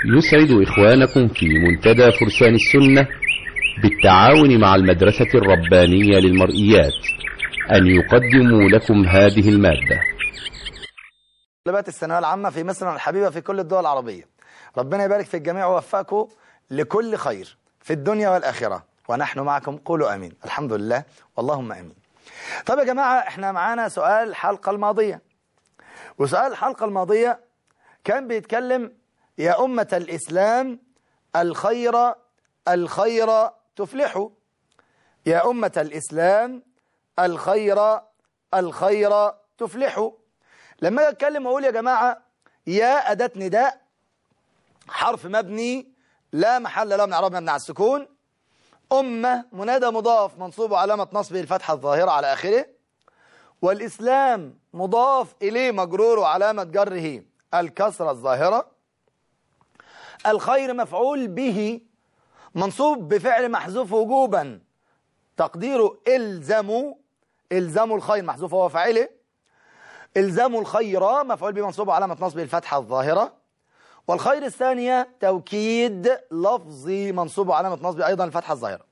يسعد إخوانكم في منتدى فرسان السنة بالتعاون مع المدرسة الربانية للمرئيات أن يقدموا لكم هذه المادة طلبات الثانويه العامه في مصر الحبيبه في كل الدول العربيه ربنا يبارك في الجميع ويوفقكم لكل خير في الدنيا والاخره ونحن معكم قولوا امين الحمد لله اللهم امين طب يا جماعه احنا معانا سؤال الحلقه الماضيه وسؤال الحلقه الماضيه كان بيتكلم يا امه الاسلام الخير الخير تفلحوا يا امه الاسلام الخير الخير تفلحوا لما اجي اتكلم واقول يا جماعه يا اداه نداء حرف مبني لا محل له من اعراب مبني على السكون امه منادى مضاف منصوب علامه نصبه الفتحه الظاهره على اخره والاسلام مضاف اليه مجرور وعلامه جره الكسره الظاهره الخير مفعول به منصوب بفعل محذوف وجوبا تقديره الزموا الزموا الخير محذوف هو فاعله الزموا الخير مفعول به منصوب علامة نصبه الفتحة الظاهرة والخير الثانية توكيد لفظي منصوب علامة نصبه أيضا الفتحة الظاهرة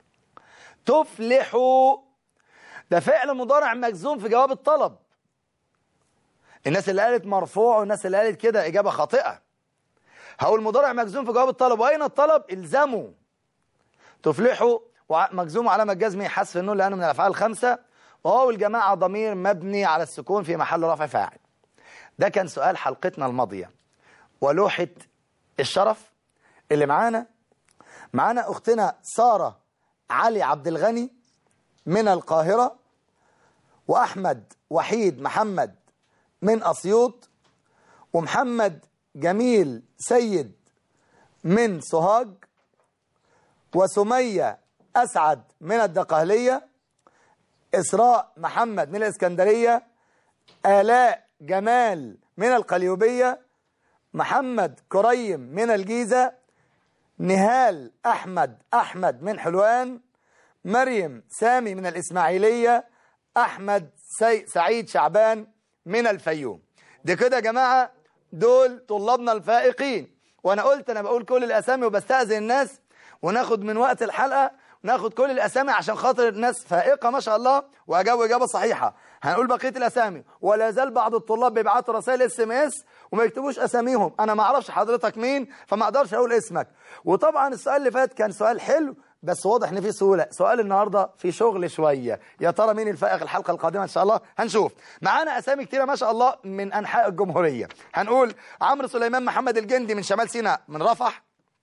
تفلحوا ده فعل مضارع مجزوم في جواب الطلب الناس اللي قالت مرفوع والناس اللي قالت كده إجابة خاطئة هقول مضارع مجزوم في جواب الطلب وأين الطلب الزموا تفلحوا مجزوم علامة جزمه حذف النون لأنه من الأفعال الخمسة وهو الجماعة ضمير مبني على السكون في محل رفع فاعل ده كان سؤال حلقتنا الماضية ولوحة الشرف اللي معانا معانا أختنا سارة علي عبد الغني من القاهرة وأحمد وحيد محمد من أسيوط ومحمد جميل سيد من سوهاج وسمية أسعد من الدقهلية إسراء محمد من الإسكندرية آلاء جمال من القليوبية محمد كريم من الجيزة نهال أحمد أحمد من حلوان مريم سامي من الإسماعيلية أحمد سي سعيد شعبان من الفيوم دي كده يا جماعة دول طلابنا الفائقين وأنا قلت أنا بقول كل الأسامي وبستأذن الناس وناخد من وقت الحلقة ناخد كل الأسامي عشان خاطر الناس فائقة ما شاء الله وأجابوا إجابة صحيحة هنقول بقية الأسامي ولا زال بعض الطلاب بيبعتوا رسائل اس ام اس وما يكتبوش أساميهم أنا ما أعرفش حضرتك مين فما أقدرش أقول اسمك وطبعا السؤال اللي فات كان سؤال حلو بس واضح ان فيه سهوله سؤال النهارده في شغل شويه يا ترى مين الفائق الحلقه القادمه ان شاء الله هنشوف معانا اسامي كتيره ما شاء الله من انحاء الجمهوريه هنقول عمرو سليمان محمد الجندي من شمال سيناء من رفح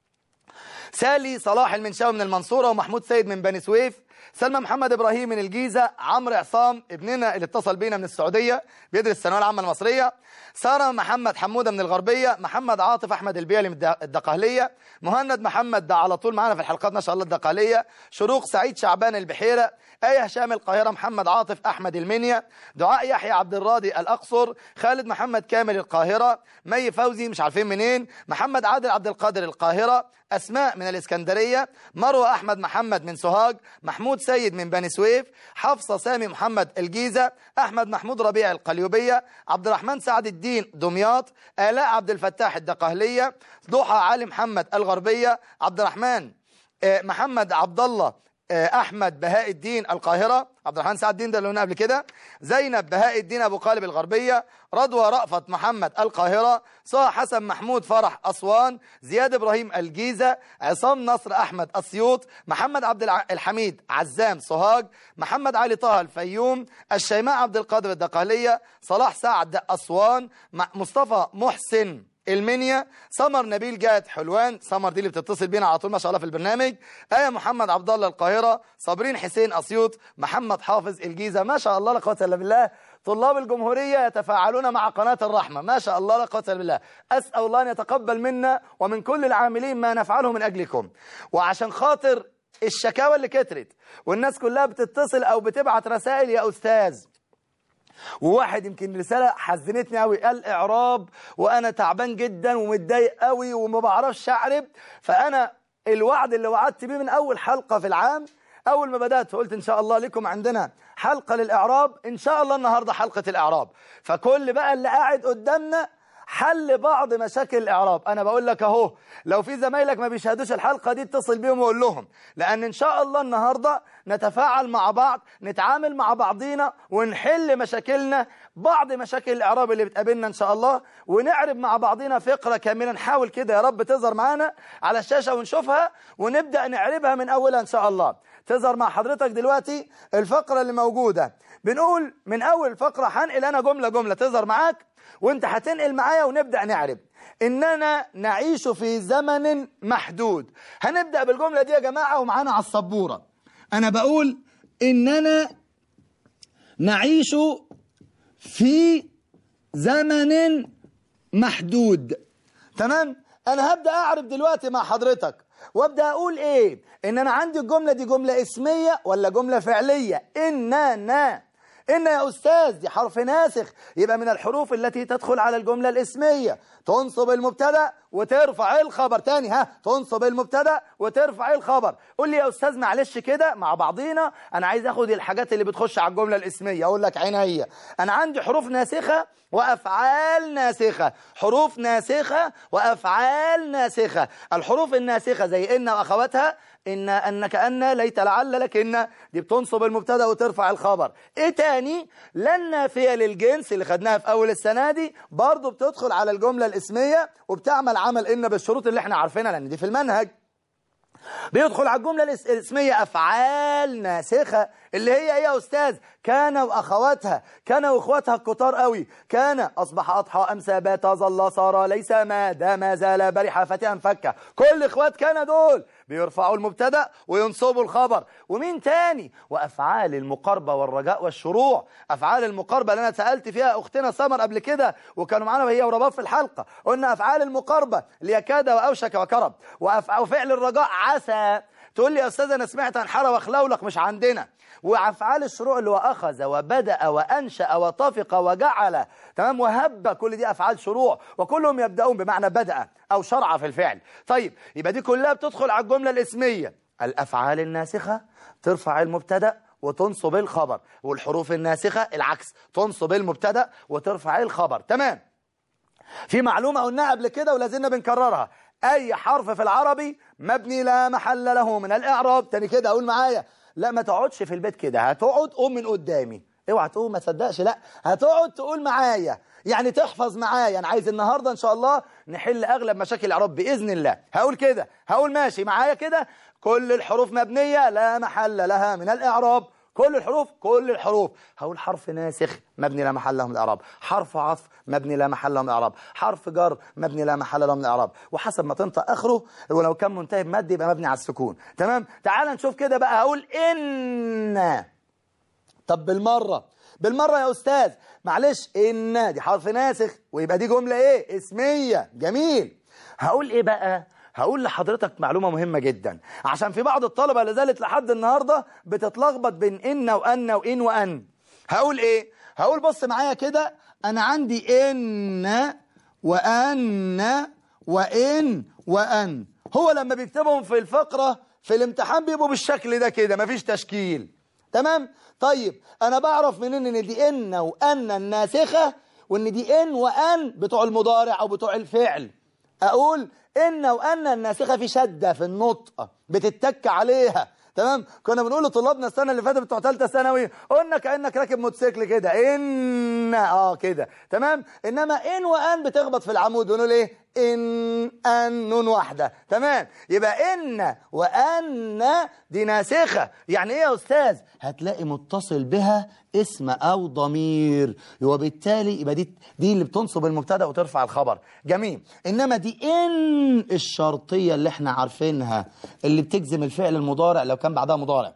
سالي صلاح المنشاوي من المنصورة ومحمود سيد من بني سويف سلمى محمد إبراهيم من الجيزة عمرو عصام ابننا اللي اتصل بينا من السعودية بيدرس الثانوية العامة المصرية سارة محمد حمودة من الغربية محمد عاطف أحمد البيلي من الدقهلية مهند محمد ده على طول معانا في الحلقات ما شاء الله الدقهلية شروق سعيد شعبان البحيرة آية هشام القاهرة محمد عاطف أحمد المنيا دعاء يحيى عبد الراضي الأقصر خالد محمد كامل القاهرة مي فوزي مش عارفين منين محمد عادل عبد القادر القاهرة أسماء من الإسكندرية مروة أحمد محمد من سوهاج محمود سيد من بني سويف حفصة سامي محمد الجيزة أحمد محمود ربيع القليوبية عبد الرحمن سعد الدين دمياط آلاء عبد الفتاح الدقهلية ضحى علي محمد الغربية عبد الرحمن محمد عبد الله احمد بهاء الدين القاهره عبد الرحمن سعد الدين ده اللي قلنا قبل كده زينب بهاء الدين ابو قالب الغربيه رضوى رأفت محمد القاهره صا حسن محمود فرح اسوان زياد ابراهيم الجيزه عصام نصر احمد اسيوط محمد عبد الحميد عزام سوهاج محمد علي طه الفيوم الشيماء عبد القادر الدقهليه صلاح سعد اسوان مصطفى محسن المنيا سمر نبيل جاد حلوان سمر دي اللي بتتصل بينا على طول ما شاء الله في البرنامج آية محمد عبد الله القاهرة صابرين حسين أسيوط محمد حافظ الجيزة ما شاء الله لا قوه الا بالله طلاب الجمهورية يتفاعلون مع قناة الرحمة ما شاء الله لا قوه الا بالله أسأل الله أن يتقبل منا ومن كل العاملين ما نفعله من أجلكم وعشان خاطر الشكاوى اللي كترت والناس كلها بتتصل أو بتبعت رسائل يا أستاذ وواحد يمكن رسالة حزنتني قوي قال إعراب وأنا تعبان جدا ومتضايق قوي وما بعرفش أعرب فأنا الوعد اللي وعدت بيه من أول حلقة في العام أول ما بدأت قلت إن شاء الله لكم عندنا حلقة للإعراب إن شاء الله النهاردة حلقة الإعراب فكل بقى اللي قاعد قدامنا حل بعض مشاكل الاعراب انا بقول لك اهو لو في زمايلك ما بيشاهدوش الحلقه دي اتصل بيهم وقول لهم لان ان شاء الله النهارده نتفاعل مع بعض نتعامل مع بعضينا ونحل مشاكلنا بعض مشاكل الاعراب اللي بتقابلنا ان شاء الله ونعرب مع بعضينا فقره كامله نحاول كده يا رب تظهر معانا على الشاشه ونشوفها ونبدا نعربها من اولها ان شاء الله تظهر مع حضرتك دلوقتي الفقره اللي موجوده بنقول من اول فقره هنقل انا جمله جمله تظهر معاك وانت هتنقل معايا ونبدا نعرب اننا نعيش في زمن محدود هنبدا بالجمله دي يا جماعه ومعانا على السبوره انا بقول اننا نعيش في زمن محدود تمام انا هبدا اعرب دلوقتي مع حضرتك وابدا اقول ايه ان انا عندي الجمله دي جمله اسميه ولا جمله فعليه اننا إن يا أستاذ دي حرف ناسخ يبقى من الحروف التي تدخل على الجملة الاسمية تنصب المبتدا وترفع الخبر تاني ها تنصب المبتدا وترفع الخبر قول لي يا أستاذ معلش كده مع بعضينا أنا عايز أخد الحاجات اللي بتخش على الجملة الاسمية أقول لك عينيا أنا عندي حروف ناسخة وأفعال ناسخة حروف ناسخة وأفعال ناسخة الحروف الناسخة زي إن وأخواتها إن أن كأن ليت لعل لكن دي بتنصب المبتدا وترفع الخبر إيه تاني لن نافية للجنس اللي خدناها في أول السنة دي برضو بتدخل على الجملة الاسمية وبتعمل عمل إن بالشروط اللي احنا عارفينها لأن دي في المنهج بيدخل على الجملة الاسمية أفعال ناسخة اللي هي ايه يا أستاذ كان وأخواتها كان وأخواتها الكتار قوي كان أصبح أضحى أمسى بات ظل صار ليس ما دا ما زال برح فتى فكة كل إخوات كان دول بيرفعوا المبتدا وينصبوا الخبر ومين تاني وأفعال المقاربة والرجاء والشروع أفعال المقاربة اللي أنا سألت فيها أختنا سمر قبل كده وكانوا معانا هي ورباب في الحلقة قلنا أفعال المقاربة ليكاد وأوشك وكرب وفعل الرجاء عسى تقول لي يا أستاذ أنا سمعت عن حرى وخلولق مش عندنا وأفعال الشروع اللي هو أخذ وبدأ وأنشأ وطفق وجعل تمام وهب كل دي أفعال شروع وكلهم يبدأون بمعنى بدأ أو شرع في الفعل طيب يبقى دي كلها بتدخل على الجملة الاسمية الأفعال الناسخة ترفع المبتدأ وتنصب الخبر والحروف الناسخة العكس تنصب المبتدأ وترفع الخبر تمام في معلومة قلناها قبل كده ولازلنا بنكررها أي حرف في العربي مبني لا محل له من الإعراب تاني كده أقول معايا لا ما تقعدش في البيت كده هتقعد قوم من قدامي اوعى تقوم ما تصدقش لا هتقعد تقول معايا يعني تحفظ معايا انا عايز النهارده ان شاء الله نحل اغلب مشاكل الاعراب باذن الله هقول كده هقول ماشي معايا كده كل الحروف مبنيه لا محل لها من الاعراب كل الحروف كل الحروف هقول حرف ناسخ مبني لا محل له من الاعراب حرف عطف مبني لا محل له من الاعراب حرف جر مبني لا محل له من الاعراب وحسب ما تنطق اخره ولو كان منتهي بمد يبقى مبني على السكون تمام تعال نشوف كده بقى هقول ان طب بالمره بالمره يا استاذ معلش ان دي حرف ناسخ ويبقى دي جمله ايه اسميه جميل هقول ايه بقى هقول لحضرتك معلومة مهمة جدا عشان في بعض الطلبة لازالت لحد النهاردة بتتلخبط بين إن وأن وإن وأن هقول إيه هقول بص معايا كده أنا عندي إن وأن وإن وأن هو لما بيكتبهم في الفقرة في الامتحان بيبقوا بالشكل ده كده مفيش تشكيل تمام طيب أنا بعرف منين إن دي إن وأن الناسخة وإن دي إن وأن بتوع المضارع أو بتوع الفعل أقول إن وأن الناسخة في شدة في النطق بتتك عليها تمام كنا بنقول لطلابنا السنة اللي فاتت بتوع ثالثه ثانوي قلنا كأنك راكب موتوسيكل كده إن آه كده تمام إنما إن وأن بتخبط في العمود ونقول إيه إن أن نون واحدة تمام يبقى إن وأن دي ناسخة يعني إيه يا أستاذ هتلاقي متصل بها اسم أو ضمير وبالتالي يبقى دي دي اللي بتنصب المبتدا وترفع الخبر جميل إنما دي إن الشرطية اللي احنا عارفينها اللي بتجزم الفعل المضارع لو كان بعدها مضارع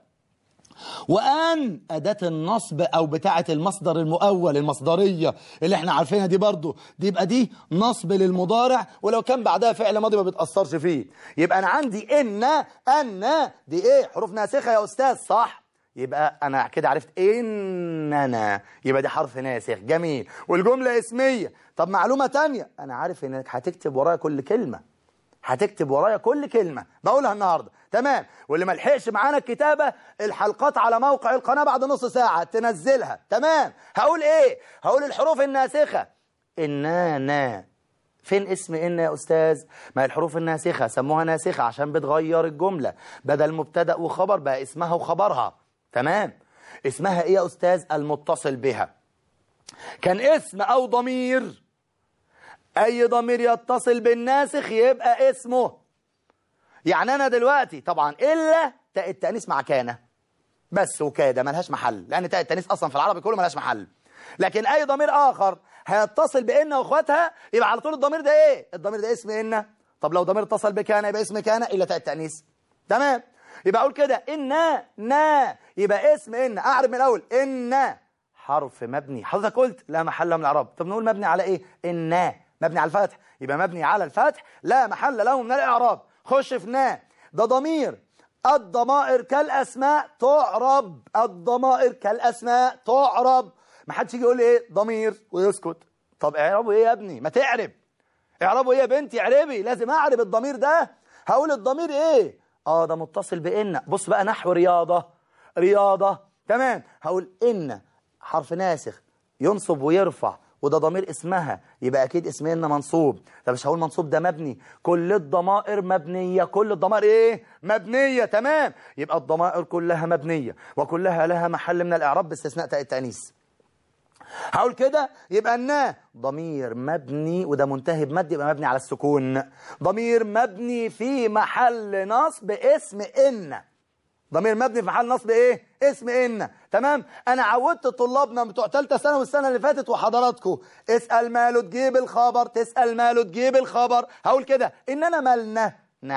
وأن أداة النصب أو بتاعة المصدر المؤول المصدرية اللي احنا عارفينها دي برضو دي يبقى دي نصب للمضارع ولو كان بعدها فعل ماضي ما بتأثرش فيه يبقى أنا عندي إن أن دي إيه حروف ناسخة يا أستاذ صح يبقى أنا كده عرفت إننا يبقى دي حرف ناسخ جميل والجملة اسمية طب معلومة تانية أنا عارف إنك هتكتب ورايا كل كلمة هتكتب ورايا كل كلمة بقولها النهاردة تمام واللي ما لحقش معانا الكتابة الحلقات على موقع القناة بعد نص ساعة تنزلها تمام هقول ايه هقول الحروف الناسخة إننا فين اسم إن يا أستاذ ما هي الحروف الناسخة سموها ناسخة عشان بتغير الجملة بدل مبتدأ وخبر بقى اسمها وخبرها تمام اسمها إيه يا أستاذ المتصل بها كان اسم أو ضمير أي ضمير يتصل بالناسخ يبقى اسمه يعني أنا دلوقتي طبعا إلا تاء التأنيث مع كان بس وكادة ملهاش محل لأن تاء التأنيث أصلا في العربي كله ملهاش محل لكن أي ضمير آخر هيتصل بإن وإخواتها يبقى على طول الضمير ده إيه الضمير ده اسم إن طب لو ضمير اتصل بكان يبقى اسم كان إلا تاء التأنيث تمام يبقى أقول كده إن نا يبقى اسم إن أعرف من الأول إن حرف مبني حضرتك قلت لا محل له من الإعراب طب نقول مبني على إيه إن مبني على الفتح يبقى مبني على الفتح لا محل له من الإعراب خش في نا ده ضمير الضمائر كالأسماء تعرب الضمائر كالأسماء تعرب ما حدش يجي يقول لي ايه ضمير ويسكت طب اعربه ايه يا ابني ما تعرب اعربه ايه يا بنتي اعربي لازم اعرب الضمير ده هقول الضمير ايه اه ده متصل بان بص بقى نحو رياضة رياضة تمام هقول ان حرف ناسخ ينصب ويرفع وده ضمير اسمها يبقى اكيد اسم ان منصوب طب مش هقول منصوب ده مبني كل الضمائر مبنية كل الضمائر ايه مبنية تمام يبقى الضمائر كلها مبنية وكلها لها محل من الاعراب باستثناء تاء التانيث هقول كده يبقى النا ضمير مبني وده منتهي بمد يبقى مبني على السكون ضمير مبني في محل نصب اسم ان ضمير مبني في محل نصب ايه اسم ان تمام انا عودت طلابنا بتوع ثالثه سنه والسنه اللي فاتت وحضراتكم اسال ماله تجيب الخبر تسال ماله تجيب الخبر هقول كده اننا مالنا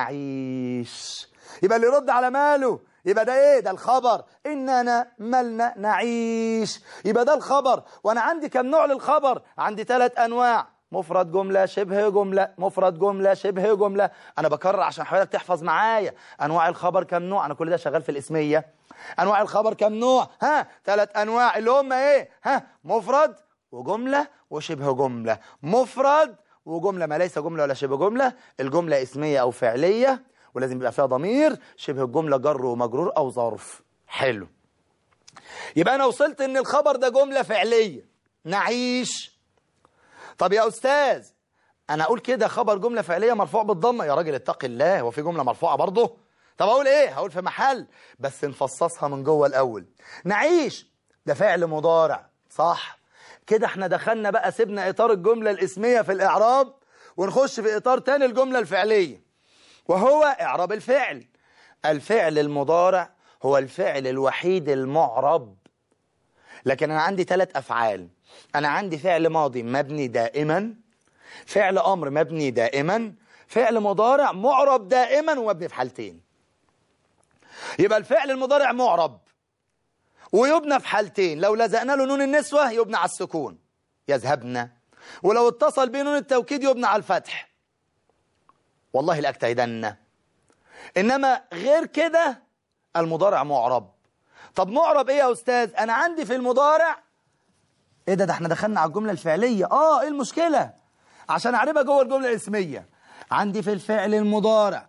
نعيش يبقى اللي يرد على ماله يبقى ده ايه ده الخبر اننا مالنا نعيش يبقى ده الخبر وانا عندي كم نوع للخبر عندي ثلاث انواع مفرد جملة شبه جملة مفرد جملة شبه جملة أنا بكرر عشان حضرتك تحفظ معايا أنواع الخبر كم نوع أنا كل ده شغال في الاسمية أنواع الخبر كم نوع ها ثلاث أنواع اللي هم إيه ها مفرد وجملة وشبه جملة مفرد وجملة ما ليس جملة ولا شبه جملة الجملة اسمية أو فعلية ولازم يبقى فيها ضمير شبه الجملة جر ومجرور أو ظرف حلو يبقى أنا وصلت إن الخبر ده جملة فعلية نعيش طب يا أستاذ أنا أقول كده خبر جملة فعلية مرفوع بالضمة يا راجل اتق الله هو في جملة مرفوعة برضه طب أقول إيه هقول في محل بس نفصصها من جوه الأول نعيش ده فعل مضارع صح كده احنا دخلنا بقى سيبنا إطار الجملة الاسمية في الإعراب ونخش في إطار تاني الجملة الفعلية وهو إعراب الفعل الفعل المضارع هو الفعل الوحيد المعرب لكن أنا عندي ثلاث أفعال أنا عندي فعل ماضي مبني دائما فعل أمر مبني دائما فعل مضارع معرب دائما ومبني في حالتين يبقى الفعل المضارع معرب ويبنى في حالتين لو لزقنا له نون النسوة يبنى على السكون يذهبنا ولو اتصل به نون التوكيد يبنى على الفتح والله لأجتهدن إنما غير كده المضارع معرب طب معرب إيه يا أستاذ أنا عندي في المضارع إيه ده ده احنا دخلنا على الجملة الفعلية آه إيه المشكلة عشان أعرفها جوه الجملة الاسمية عندي في الفعل المضارع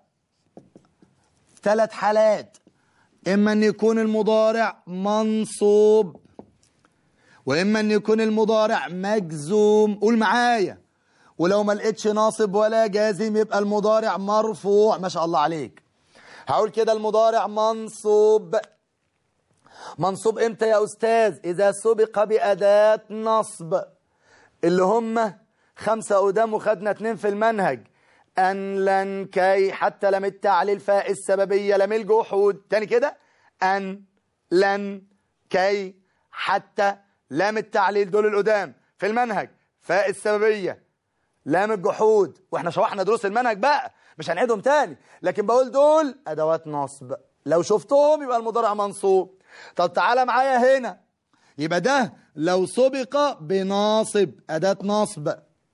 ثلاث حالات إما أن يكون المضارع منصوب وإما أن يكون المضارع مجزوم قول معايا ولو ما لقيتش ناصب ولا جازم يبقى المضارع مرفوع ما شاء الله عليك هقول كده المضارع منصوب منصوب امتى يا أستاذ إذا سبق بأداة نصب اللي هم خمسة قدام وخدنا اتنين في المنهج أن لن كي حتى لم التعليل فاء السببية لم الجحود تاني كده أن لن كي حتى لام التعليل دول القدام في المنهج فاء السببية لام الجحود واحنا شرحنا دروس المنهج بقى مش هنعيدهم تاني لكن بقول دول أدوات نصب لو شفتهم يبقى المضارع منصوب طب تعالى معايا هنا يبقى ده لو سبق بناصب أداة نصب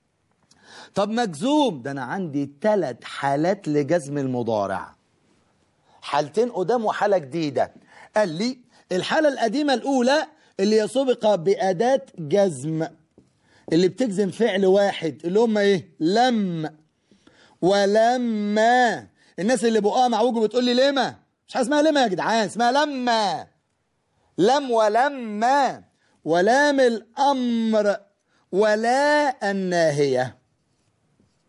طب مجزوم ده أنا عندي ثلاث حالات لجزم المضارع حالتين قدام وحالة جديدة قال لي الحالة القديمة الأولى اللي هي سبق بأداة جزم اللي بتجزم فعل واحد اللي هم ايه لم ولما الناس اللي بقاها معوج بتقول لي لما مش حاجه اسمها لما يا جدعان اسمها لما لم ولما ولام الامر ولا الناهيه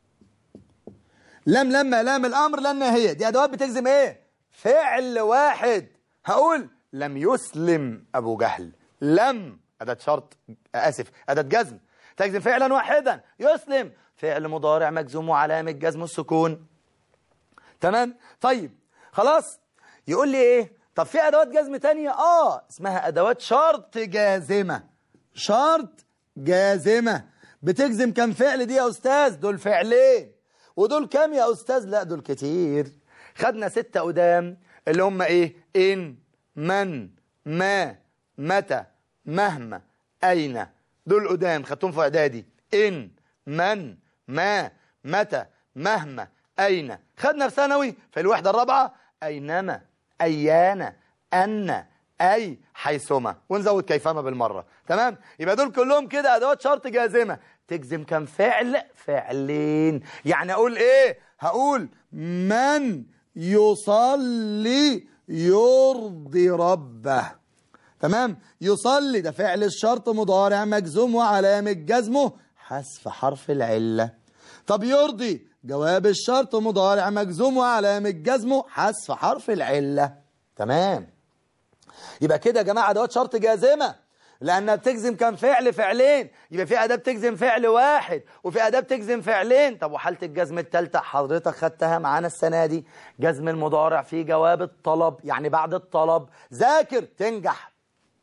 لم لما لام الامر لان هي دي ادوات بتجزم ايه فعل واحد هقول لم يسلم ابو جهل لم اداه شرط اسف اداه جزم تجزم فعلا واحدا يسلم فعل مضارع مجزوم وعلامه جزم السكون تمام طيب خلاص يقول لي ايه طب في ادوات جزم تانية اه اسمها ادوات شرط جازمه شرط جازمه بتجزم كم فعل دي يا استاذ دول فعلين ودول كام يا أستاذ لا دول كتير خدنا ستة قدام اللي هم إيه إن من ما متى مهما أين دول قدام خدتهم في إعدادي إن من ما متى مهما أين خدنا في ثانوي في الوحدة الرابعة أينما أيانا أن أي حيثما ونزود كيفما بالمرة تمام يبقى دول كلهم كده أدوات شرط جازمة تجزم كم فعل فعلين يعني أقول إيه هقول من يصلي يرضي ربه تمام يصلي ده فعل الشرط مضارع مجزوم وعلامة جزمه حذف حرف العلة طب يرضي جواب الشرط مضارع مجزوم وعلامة جزمه حذف حرف العلة تمام يبقى كده يا جماعة أدوات شرط جازمة لأنها بتجزم كم فعل فعلين يبقى في أداة بتجزم فعل واحد وفي أداة بتجزم فعلين طب وحالة الجزم التالتة حضرتك خدتها معانا السنة دي جزم المضارع في جواب الطلب يعني بعد الطلب ذاكر تنجح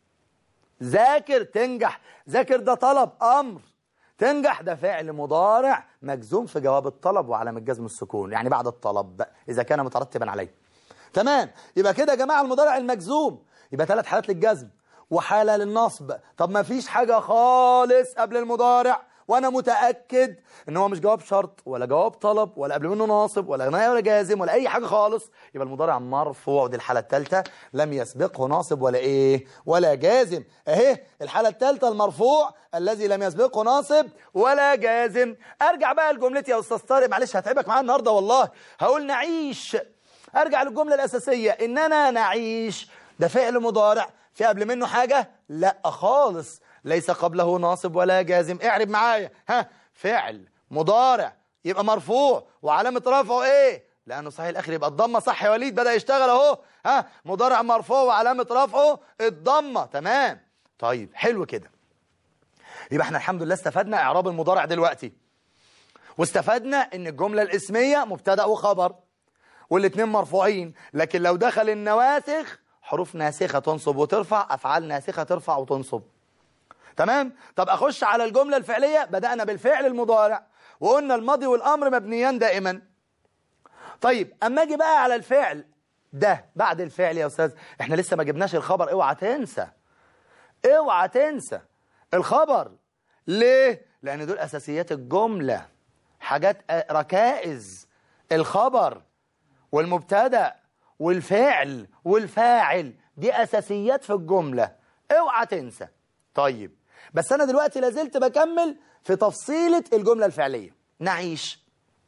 ذاكر تنجح ذاكر ده طلب أمر تنجح ده فعل مضارع مجزوم في جواب الطلب وعلامة جزم السكون يعني بعد الطلب إذا كان مترتبا عليه تمام يبقى كده يا جماعة المضارع المجزوم يبقى ثلاث حالات للجزم وحالة للنصب طب ما فيش حاجة خالص قبل المضارع وانا متأكد ان هو مش جواب شرط ولا جواب طلب ولا قبل منه ناصب ولا غناية ولا جازم ولا اي حاجة خالص يبقى المضارع مرفوع ودي الحالة الثالثة لم يسبقه ناصب ولا ايه ولا جازم اهي الحالة الثالثة المرفوع الذي لم يسبقه ناصب ولا جازم ارجع بقى لجملتي يا استاذ طارق معلش هتعبك معايا النهارده والله هقول نعيش ارجع للجملة الاساسية اننا نعيش ده فعل مضارع في قبل منه حاجة لا خالص ليس قبله ناصب ولا جازم اعرب معايا ها فعل مضارع يبقى مرفوع وعلامة رفعه ايه لانه صحيح الاخر يبقى الضمه صح يا وليد بدا يشتغل اهو ها مضارع مرفوع وعلامه رفعه الضمه تمام طيب حلو كده يبقى احنا الحمد لله استفدنا اعراب المضارع دلوقتي واستفدنا ان الجمله الاسميه مبتدا وخبر والاثنين مرفوعين لكن لو دخل النواسخ حروف ناسخة تنصب وترفع أفعال ناسخة ترفع وتنصب تمام طب أخش على الجملة الفعلية بدأنا بالفعل المضارع وقلنا الماضي والأمر مبنيان دائما طيب أما أجي بقى على الفعل ده بعد الفعل يا أستاذ إحنا لسه ما جبناش الخبر اوعى تنسى اوعى تنسى الخبر ليه؟ لأن دول أساسيات الجملة حاجات ركائز الخبر والمبتدأ والفعل والفاعل دي أساسيات في الجملة اوعى تنسى طيب بس أنا دلوقتي لازلت بكمل في تفصيلة الجملة الفعلية نعيش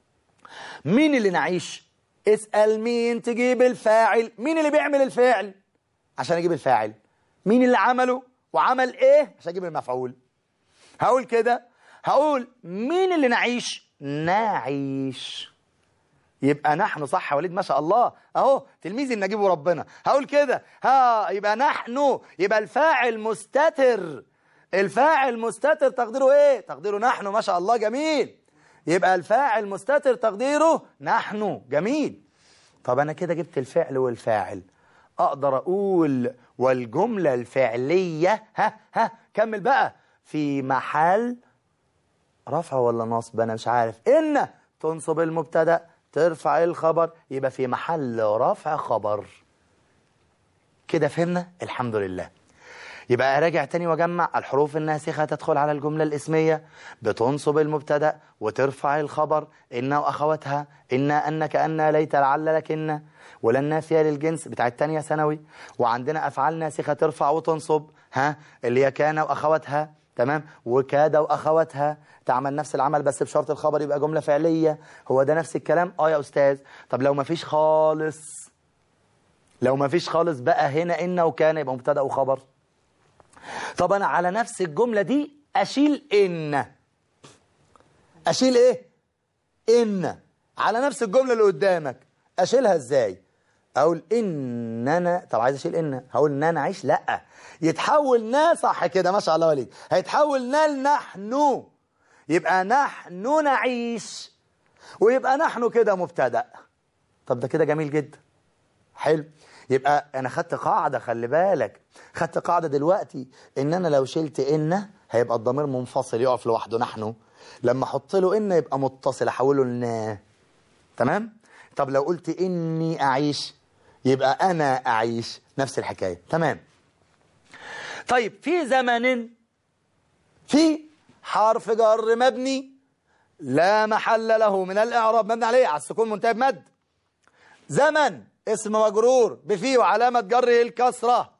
مين اللي نعيش اسأل مين تجيب الفاعل مين اللي بيعمل الفعل عشان اجيب الفاعل مين اللي عمله وعمل ايه عشان اجيب المفعول هقول كده هقول مين اللي نعيش نعيش يبقى نحن صح يا وليد ما شاء الله اهو تلميذ النجيب وربنا هقول كده ها يبقى نحن يبقى الفاعل مستتر الفاعل مستتر تقديره ايه تقديره نحن ما شاء الله جميل يبقى الفاعل مستتر تقديره نحن جميل طب انا كده جبت الفعل والفاعل اقدر اقول والجملة الفعلية ها ها كمل بقى في محل رفع ولا نصب انا مش عارف ان تنصب المبتدأ ترفع الخبر يبقى في محل رفع خبر كده فهمنا الحمد لله يبقى أراجع تاني وأجمع الحروف الناسخة تدخل على الجملة الاسمية بتنصب المبتدأ وترفع الخبر إن وأخواتها إن أنك أن ليت لعل لكن ولا النافية للجنس بتاع التانية ثانوي وعندنا أفعال ناسخة ترفع وتنصب ها اللي هي كان وأخواتها تمام وكاد وأخواتها تعمل نفس العمل بس بشرط الخبر يبقى جملة فعلية هو ده نفس الكلام اه يا أستاذ طب لو ما فيش خالص لو ما فيش خالص بقى هنا إن وكان يبقى مبتدأ وخبر طب أنا على نفس الجملة دي أشيل إن أشيل إيه إن على نفس الجملة اللي قدامك اشيلها ازاي اقول ان انا طب عايز اشيل ان هقول ان انا اعيش لا يتحول نا صح كده ما شاء الله عليك هيتحول نا لنحن يبقى نحن نعيش ويبقى نحن كده مبتدا طب ده كده جميل جدا حلو يبقى انا خدت قاعده خلي بالك خدت قاعده دلوقتي ان انا لو شلت ان هيبقى الضمير منفصل يقف لوحده نحن لما احط له ان يبقى متصل احوله لنا تمام طب لو قلت اني اعيش يبقى انا اعيش نفس الحكايه تمام طيب في زمن في حرف جر مبني لا محل له من الاعراب مبني عليه على السكون منتهى بمد زمن اسم مجرور بفيه وعلامة جره الكسرة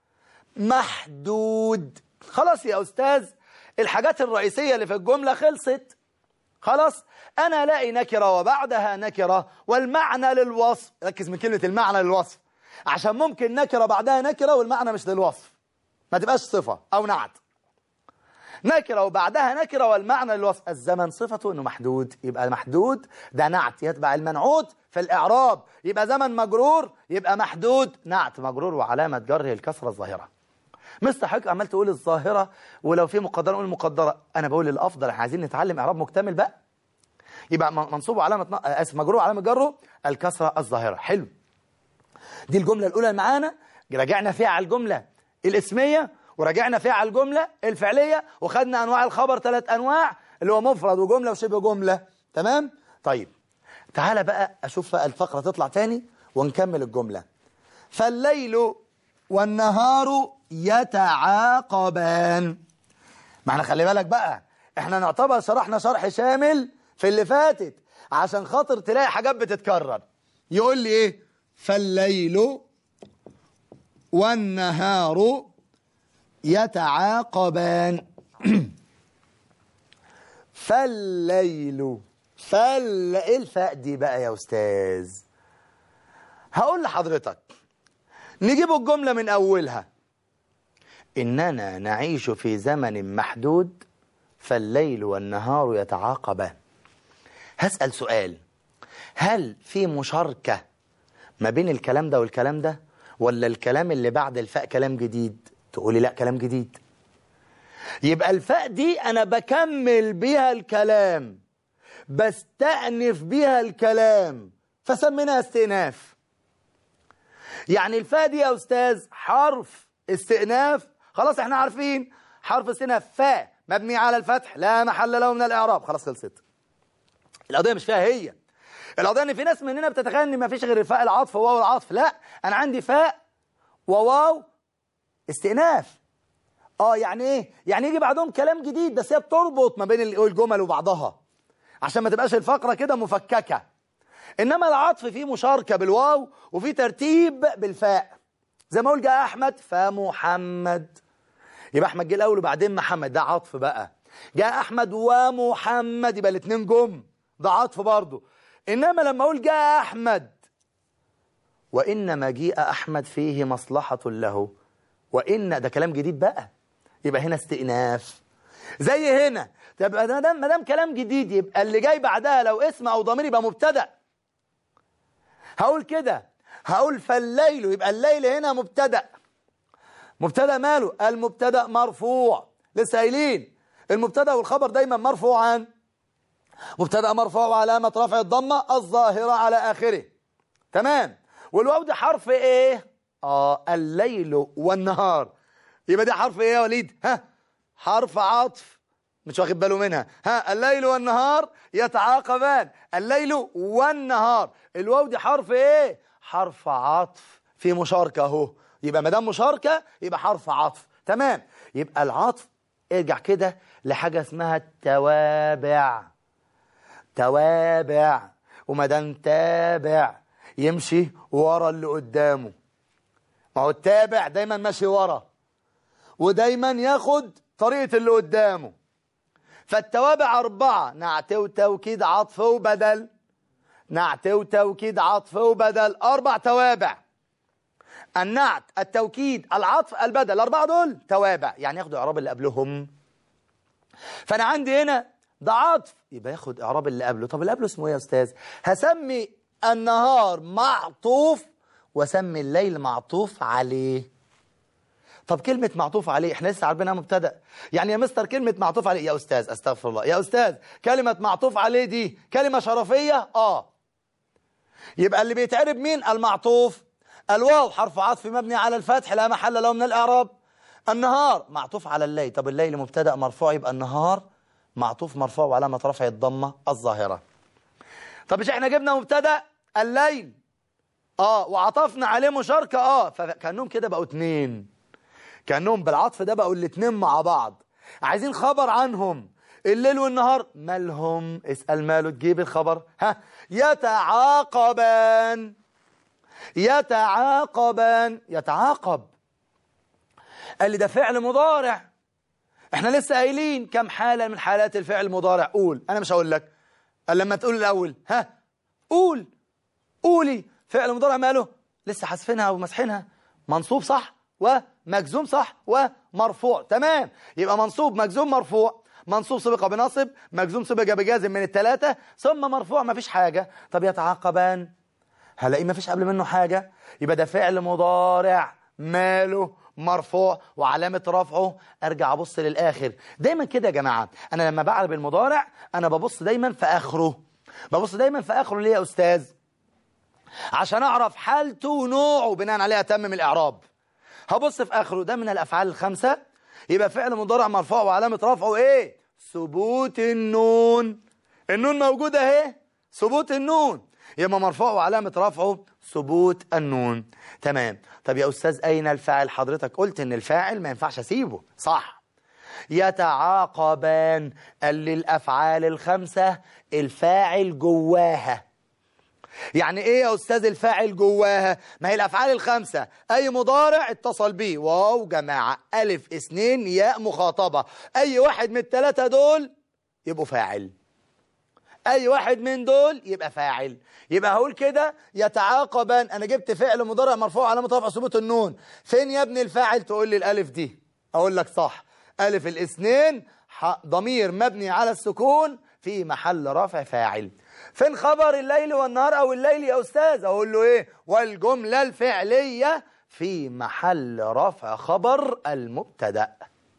محدود خلاص يا أستاذ الحاجات الرئيسية اللي في الجملة خلصت خلاص أنا ألاقي نكرة وبعدها نكرة والمعنى للوصف ركز من كلمة المعنى للوصف عشان ممكن نكرة بعدها نكرة والمعنى مش للوصف ما تبقاش صفة أو نعت نكرة وبعدها نكرة والمعنى للوصف الزمن صفته انه محدود يبقى محدود ده نعت يتبع المنعوت في الإعراب يبقى زمن مجرور يبقى محدود نعت مجرور وعلامة جره الكسرة الظاهرة مستحق عمال تقول الظاهرة ولو في مقدرة نقول المقدرة أنا بقول الأفضل احنا عايزين نتعلم إعراب مكتمل بقى يبقى منصوب علامة اسف مجرور علامة جره الكسرة الظاهرة حلو دي الجملة الأولى معانا راجعنا فيها على الجملة الاسمية وراجعنا فيها على الجملة الفعلية وخدنا أنواع الخبر ثلاث أنواع اللي هو مفرد وجملة وشبه جملة تمام طيب تعالى بقى أشوف بقى الفقرة تطلع تاني ونكمل الجملة فالليل والنهار يتعاقبان معنى خلي بالك بقى احنا نعتبر شرحنا شرح شامل في اللي فاتت عشان خاطر تلاقي حاجات بتتكرر يقول لي ايه فالليل والنهار يتعاقبان فالليل فال ايه الفاء دي بقى يا استاذ هقول لحضرتك نجيب الجملة من اولها اننا نعيش في زمن محدود فالليل والنهار يتعاقبان هسأل سؤال هل في مشاركة ما بين الكلام ده والكلام ده ولا الكلام اللي بعد الفاء كلام جديد تقولي لا كلام جديد يبقى الفاء دي انا بكمل بيها الكلام بستأنف بيها الكلام فسميناها استئناف يعني الفاء دي يا أستاذ حرف استئناف خلاص احنا عارفين حرف استئناف فاء مبني على الفتح لا محل له من الإعراب خلاص خلصت القضية مش فيها هي القضية ان في ناس مننا بتتخيل ان ما فيش غير فاء العطف وواو العطف لا انا عندي فاء وواو استئناف اه يعني ايه يعني يجي بعدهم كلام جديد بس هي بتربط ما بين الجمل وبعضها عشان ما تبقاش الفقرة كده مفككة إنما العطف فيه مشاركة بالواو وفيه ترتيب بالفاء زي ما أقول جاء أحمد فمحمد يبقى أحمد جه الأول وبعدين محمد ده عطف بقى جاء أحمد ومحمد يبقى الاثنين جم ده عطف برضه إنما لما أقول جاء أحمد وإن مجيء أحمد فيه مصلحة له وإن ده كلام جديد بقى يبقى هنا استئناف زي هنا تبقى ما دام ما دام كلام جديد يبقى اللي جاي بعدها لو اسم او ضمير يبقى مبتدا هقول كده هقول فالليل يبقى الليل هنا مبتدا مبتدا ماله المبتدا مرفوع لسه قايلين المبتدا والخبر دايما مرفوعان مبتدا مرفوع وعلامه رفع الضمه الظاهره على اخره تمام والواو دي حرف ايه اه الليل والنهار يبقى دي حرف ايه يا وليد ها حرف عطف مش واخد باله منها ها الليل والنهار يتعاقبان الليل والنهار الواو دي حرف ايه حرف عطف في مشاركه اهو يبقى ما دام مشاركه يبقى حرف عطف تمام يبقى العطف ارجع كده لحاجه اسمها التوابع توابع وما دام تابع يمشي ورا اللي قدامه ما هو التابع دايما ماشي ورا ودايما ياخد طريقة اللي قدامه فالتوابع أربعة نعت وتوكيد عطف وبدل نعت وتوكيد عطف وبدل أربع توابع النعت التوكيد العطف البدل الأربعة دول توابع يعني ياخدوا إعراب اللي قبلهم فأنا عندي هنا ده عطف يبقى ياخد اعراب اللي قبله طب اللي قبله اسمه ايه يا استاذ هسمي النهار معطوف واسمي الليل معطوف عليه طب كلمة معطوف عليه احنا لسه عارفينها مبتدا يعني يا مستر كلمة معطوف عليه يا استاذ استغفر الله يا استاذ كلمة معطوف عليه دي كلمة شرفية اه يبقى اللي بيتعرب مين المعطوف الواو حرف عطف مبني على الفتح لا محل له من الاعراب النهار معطوف على الليل طب الليل مبتدا مرفوع يبقى النهار معطوف مرفوع وعلامة رفع الضمة الظاهرة طب مش احنا جبنا مبتدا الليل اه وعطفنا عليه مشاركة اه فكأنهم كده بقوا اتنين كأنهم بالعطف ده بقوا الاتنين مع بعض عايزين خبر عنهم الليل والنهار مالهم اسأل ماله تجيب الخبر ها يتعاقبان يتعاقبان يتعاقب قال لي ده فعل مضارع احنا لسه قايلين كم حالة من حالات الفعل المضارع قول انا مش هقول لك قال لما تقول الاول ها قول قولي فعل مضارع ماله لسه حاسفينها ومسحينها منصوب صح ومجزوم صح ومرفوع تمام يبقى منصوب مجزوم مرفوع منصوب سبق بنصب مجزوم سبق بجازم من الثلاثة ثم مرفوع ما فيش حاجة طب يتعاقبان هلاقي ما فيش قبل منه حاجة يبقى ده فعل مضارع ماله مرفوع وعلامة رفعه ارجع ابص للاخر دايما كده يا جماعة انا لما بعرب المضارع انا ببص دايما في اخره ببص دايما في اخره ليه يا استاذ عشان اعرف حالته ونوعه بناء عليه اتمم الاعراب هبص في اخره ده من الافعال الخمسة يبقى فعل مضارع مرفوع وعلامة رفعه ايه ثبوت النون النون موجودة اهي ثبوت النون يبقى مرفوع وعلامة رفعه ثبوت النون تمام طب يا أستاذ أين الفاعل حضرتك قلت إن الفاعل ما ينفعش أسيبه صح يتعاقبان قال لي الأفعال الخمسة الفاعل جواها يعني ايه يا استاذ الفاعل جواها ما هي الافعال الخمسة اي مضارع اتصل بيه واو جماعة الف اثنين ياء مخاطبة اي واحد من الثلاثة دول يبقوا فاعل اي واحد من دول يبقى فاعل يبقى هقول كده يتعاقبان انا جبت فعل مضارع مرفوع علامه رفع ثبوت النون فين يا ابني الفاعل تقول لي الالف دي اقول لك صح الف الاثنين ضمير مبني على السكون في محل رفع فاعل فين خبر الليل والنهار او الليل يا استاذ اقول له ايه والجمله الفعليه في محل رفع خبر المبتدا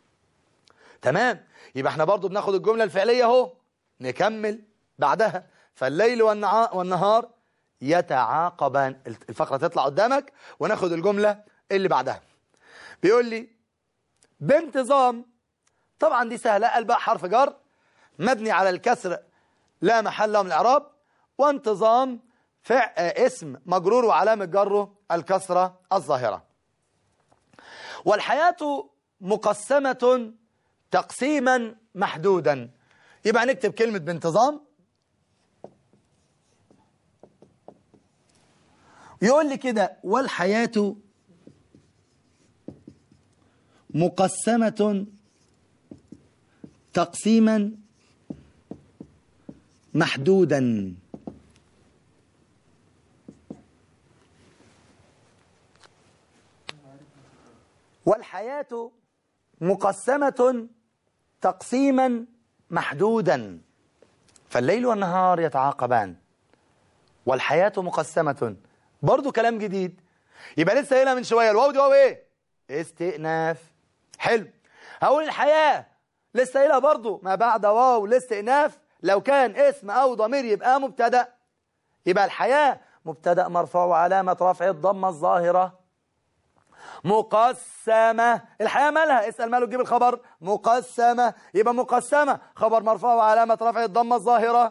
تمام يبقى احنا برضو بناخد الجمله الفعليه اهو نكمل بعدها فالليل والنهار يتعاقبان الفقرة تطلع قدامك وناخد الجملة اللي بعدها بيقول لي بانتظام طبعا دي سهلة قال بقى حرف جر مبني على الكسر لا محل له من الإعراب وانتظام فع اسم مجرور وعلامة جره الكسرة الظاهرة والحياة مقسمة تقسيما محدودا يبقى نكتب كلمة بانتظام يقول لي كده والحياة مقسمة تقسيما محدودا والحياة مقسمة تقسيما محدودا فالليل والنهار يتعاقبان والحياة مقسمة برضو كلام جديد يبقى لسه قايلها من شويه الواو دي واو ايه استئناف حلو هقول الحياه لسه قايلها برضو ما بعد واو الاستئناف لو كان اسم او ضمير يبقى مبتدا يبقى الحياه مبتدا مرفوع وعلامه رفع الضمه الظاهره مقسمة الحياة مالها اسأل ماله تجيب الخبر مقسمة يبقى مقسمة خبر مرفوع وعلامة رفع الضمة الظاهرة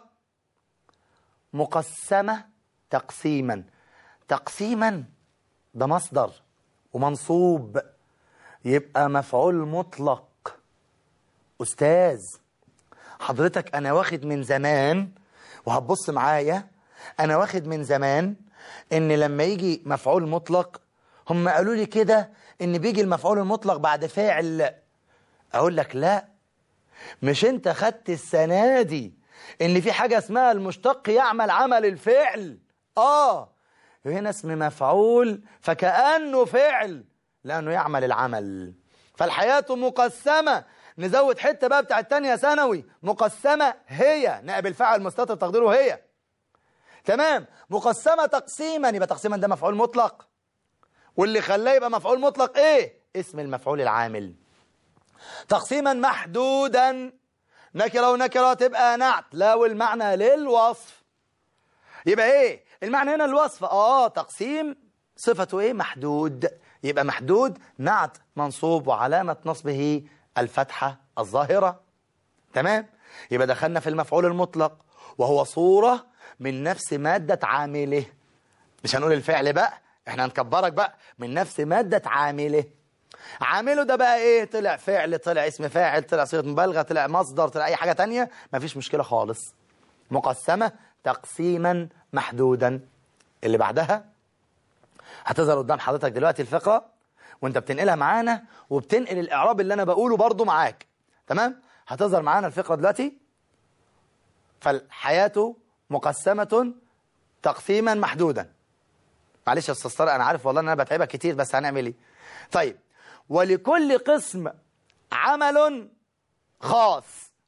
مقسمة تقسيما تقسيما ده مصدر ومنصوب يبقى مفعول مطلق أستاذ حضرتك أنا واخد من زمان وهتبص معايا أنا واخد من زمان إن لما يجي مفعول مطلق هم قالوا لي كده إن بيجي المفعول المطلق بعد فاعل أقول لك لا مش أنت خدت السنة دي إن في حاجة اسمها المشتق يعمل عمل الفعل آه هنا اسم مفعول فكأنه فعل لأنه يعمل العمل فالحياة مقسمة نزود حتة بقى بتاع التانية ثانوي مقسمة هي نائب الفاعل مستتر تقديره هي تمام مقسمة تقسيما يبقى تقسيما ده مفعول مطلق واللي خلاه يبقى مفعول مطلق ايه اسم المفعول العامل تقسيما محدودا نكرة ونكرة تبقى نعت لا والمعنى للوصف يبقى ايه المعنى هنا الوصف اه تقسيم صفته ايه محدود يبقى محدود نعت منصوب وعلامة نصبه الفتحة الظاهرة تمام يبقى دخلنا في المفعول المطلق وهو صورة من نفس مادة عامله مش هنقول الفعل بقى احنا هنكبرك بقى من نفس مادة عامله عامله ده بقى ايه طلع فعل طلع اسم فاعل طلع صيغة مبالغة طلع مصدر طلع اي حاجة تانية مفيش مشكلة خالص مقسمة تقسيما محدودا اللي بعدها هتظهر قدام حضرتك دلوقتي الفقرة وانت بتنقلها معانا وبتنقل الاعراب اللي انا بقوله برضو معاك تمام هتظهر معانا الفقرة دلوقتي فالحياة مقسمة تقسيما محدودا معلش يا استاذ طارق انا عارف والله ان انا بتعبك كتير بس هنعمل ايه طيب ولكل قسم عمل خاص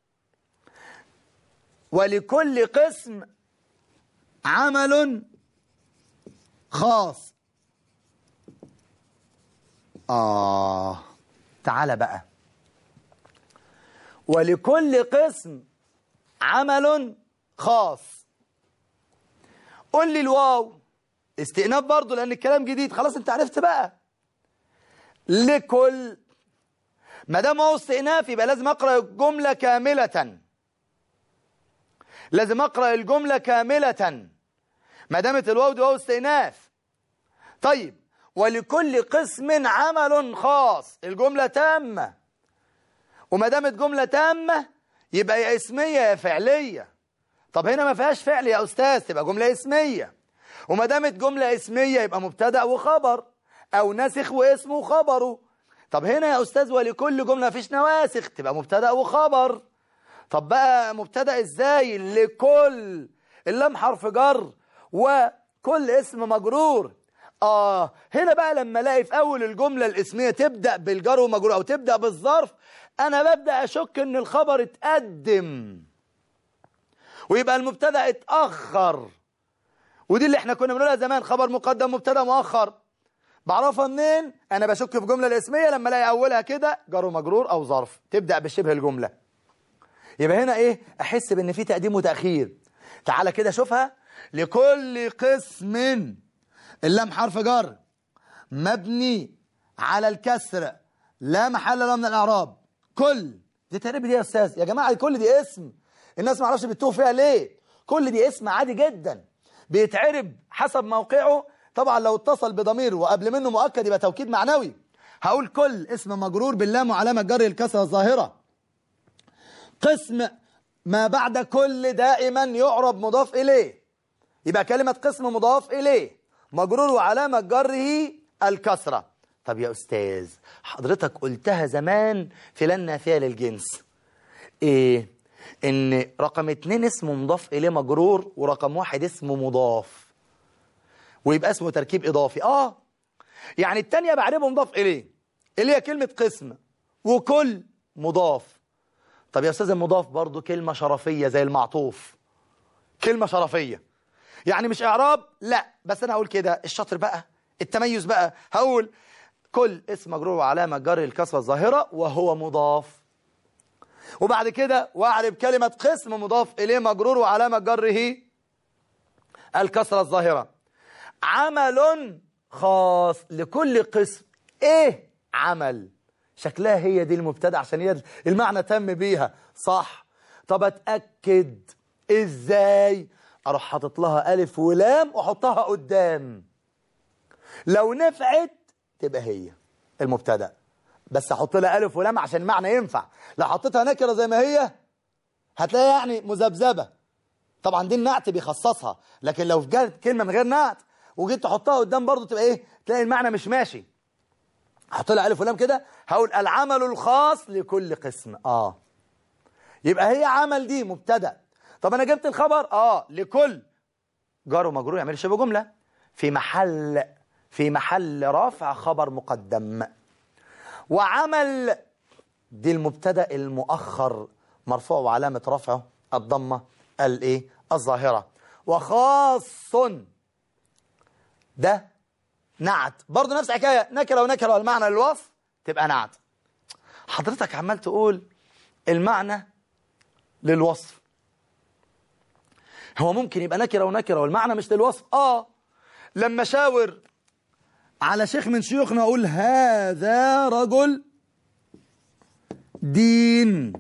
ولكل قسم عمل خاص آه تعال بقى ولكل قسم عمل خاص قول لي الواو استئناف برضه لأن الكلام جديد خلاص انت عرفت بقى لكل ما دام هو استئناف يبقى لازم اقرا الجمله كامله لازم اقرا الجمله كامله ما دامت الواو دي واو استئناف طيب ولكل قسم عمل خاص الجمله تامه وما دامت جمله تامه يبقى يا اسميه يا فعليه طب هنا ما فيهاش فعل يا استاذ تبقى جمله اسميه وما دامت جمله اسميه يبقى مبتدا وخبر او ناسخ واسمه وخبره طب هنا يا استاذ ولكل جمله مفيش نواسخ تبقى مبتدا وخبر طب بقى مبتدا ازاي لكل اللام حرف جر وكل اسم مجرور اه هنا بقى لما الاقي في اول الجمله الاسميه تبدا بالجر ومجرور او تبدا بالظرف انا ببدا اشك ان الخبر اتقدم ويبقى المبتدا اتاخر ودي اللي احنا كنا بنقولها زمان خبر مقدم مبتدا مؤخر بعرفها منين انا بشك في جمله الاسميه لما الاقي اولها كده جر ومجرور او ظرف تبدا بشبه الجمله يبقى هنا ايه احس بان في تقديم وتاخير تعالى كده شوفها لكل قسم اللام حرف جر مبني على الكسر لا محل له من الاعراب كل دي تقريبا دي يا استاذ يا جماعه كل دي اسم الناس ما اعرفش بتتوه فيها ليه كل دي اسم عادي جدا بيتعرب حسب موقعه طبعا لو اتصل بضمير وقبل منه مؤكد يبقى توكيد معنوي هقول كل اسم مجرور باللام وعلامه جر الكسره الظاهره قسم ما بعد كل دائما يعرب مضاف اليه يبقى كلمه قسم مضاف اليه مجرور وعلامه جره الكسره طب يا استاذ حضرتك قلتها زمان في لن نافيه للجنس ايه ان رقم اتنين اسمه مضاف اليه مجرور ورقم واحد اسمه مضاف ويبقى اسمه تركيب اضافي اه يعني التانية بعربه مضاف اليه اللي هي كلمة قسم وكل مضاف طب يا استاذ المضاف برضو كلمة شرفية زي المعطوف كلمة شرفية يعني مش اعراب لا بس انا هقول كده الشطر بقى التميز بقى هقول كل اسم مجرور وعلامة جر الكسرة الظاهرة وهو مضاف وبعد كده واعرب كلمة قسم مضاف إليه مجرور وعلامة جره الكسرة الظاهرة عمل خاص لكل قسم ايه عمل شكلها هي دي المبتدا عشان هي المعنى تم بيها صح طب اتاكد ازاي اروح حاطط لها الف ولام واحطها قدام لو نفعت تبقى هي المبتدا بس احط لها الف ولام عشان المعنى ينفع لو حطيتها نكره زي ما هي هتلاقيها يعني مذبذبه طبعا دي النعت بيخصصها لكن لو جت كلمه من غير نعت وجيت تحطها قدام برضه تبقى ايه تلاقي المعنى مش ماشي هحط لها الف ولام كده هقول العمل الخاص لكل قسم اه يبقى هي عمل دي مبتدا طب انا جبت الخبر اه لكل جار ومجرور يعمل شبه جمله في محل في محل رفع خبر مقدم وعمل دي المبتدا المؤخر مرفوع وعلامة رفعه الضمة الايه الظاهرة وخاص ده نعت برضه نفس الحكاية نكرة ونكرة والمعنى للوصف تبقى نعت حضرتك عمال تقول المعنى للوصف هو ممكن يبقى نكرة ونكرة والمعنى مش للوصف اه لما شاور على شيخ من شيوخنا اقول هذا رجل دين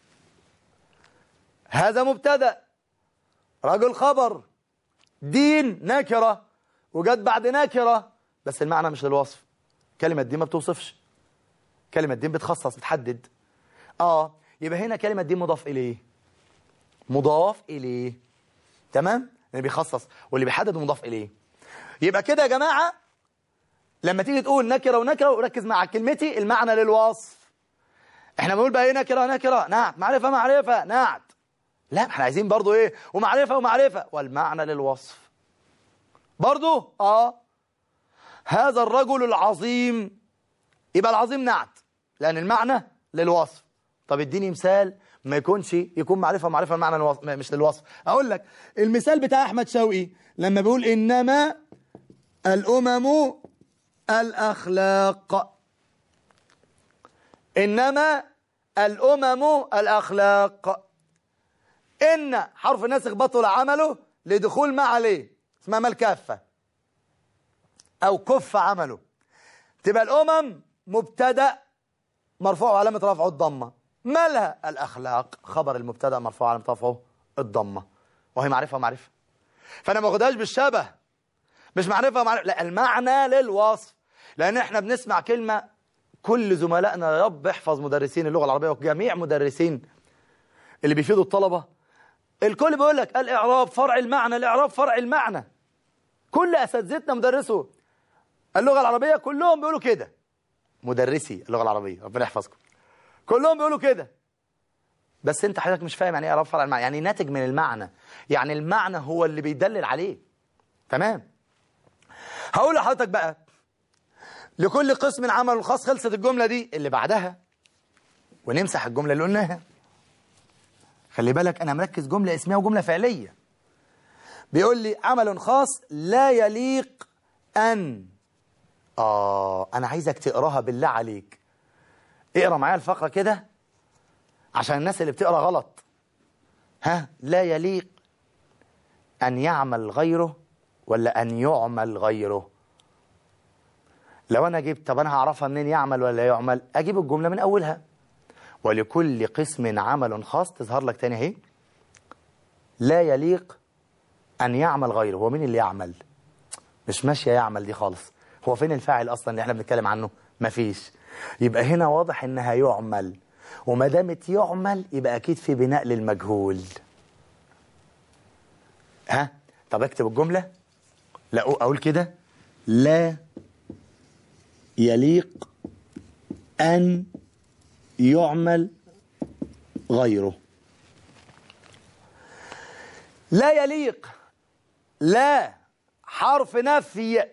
هذا مبتدا رجل خبر دين نكره وجت بعد نكره بس المعنى مش للوصف كلمه دين ما بتوصفش كلمه دين بتخصص بتحدد اه يبقى هنا كلمه دين مضاف اليه مضاف اليه تمام اللي بيخصص واللي بيحدد مضاف اليه يبقى كده يا جماعه لما تيجي تقول نكره ونكره وركز مع كلمتي المعنى للوصف احنا بنقول بقى ايه نكره نكره نعت معرفه معرفه نعت لا احنا عايزين برضو ايه ومعرفه ومعرفه والمعنى للوصف برضو اه هذا الرجل العظيم يبقى العظيم نعت لان المعنى للوصف طب اديني مثال ما يكونش يكون معرفه معرفه المعنى للوصف مش للوصف اقول لك المثال بتاع احمد شوقي لما بيقول انما الامم الاخلاق انما الامم الاخلاق ان حرف ناسخ بطل عمله لدخول ما عليه اسمها ما الكافه او كف عمله تبقى الامم مبتدا مرفوع علامه رفعه الضمه مالها الاخلاق خبر المبتدا مرفوع علامه رفعه الضمه وهي معرفه ومعرفه فانا ما اخدهاش بالشبه مش معرفه ومعرفه لا المعنى للوصف لان احنا بنسمع كلمه كل زملائنا يا رب احفظ مدرسين اللغه العربيه وجميع مدرسين اللي بيفيدوا الطلبه الكل بيقول لك الاعراب فرع المعنى الاعراب فرع المعنى كل اساتذتنا مدرسوا اللغه العربيه كلهم بيقولوا كده مدرسي اللغه العربيه ربنا يحفظكم كلهم بيقولوا كده بس انت حضرتك مش فاهم يعني ايه اعراب فرع المعنى يعني ناتج من المعنى يعني المعنى هو اللي بيدلل عليه تمام هقول لحضرتك بقى لكل قسم عمل خاص خلصت الجملة دي اللي بعدها ونمسح الجملة اللي قلناها خلي بالك أنا مركز جملة اسمية وجملة فعلية بيقول لي عمل خاص لا يليق أن آه أنا عايزك تقراها بالله عليك اقرا معايا الفقرة كده عشان الناس اللي بتقرا غلط ها لا يليق أن يعمل غيره ولا أن يعمل غيره لو أنا جبت طب أنا هعرفها منين يعمل ولا يعمل أجيب الجملة من أولها ولكل قسم عمل خاص تظهر لك تاني اهي لا يليق أن يعمل غيره هو مين اللي يعمل مش ماشية يعمل دي خالص هو فين الفاعل أصلا اللي احنا بنتكلم عنه مفيش يبقى هنا واضح إنها يعمل وما دامت يعمل يبقى أكيد في بناء للمجهول ها طب اكتب الجملة لا أقول كده لا يليق أن يعمل غيره لا يليق لا حرف نفي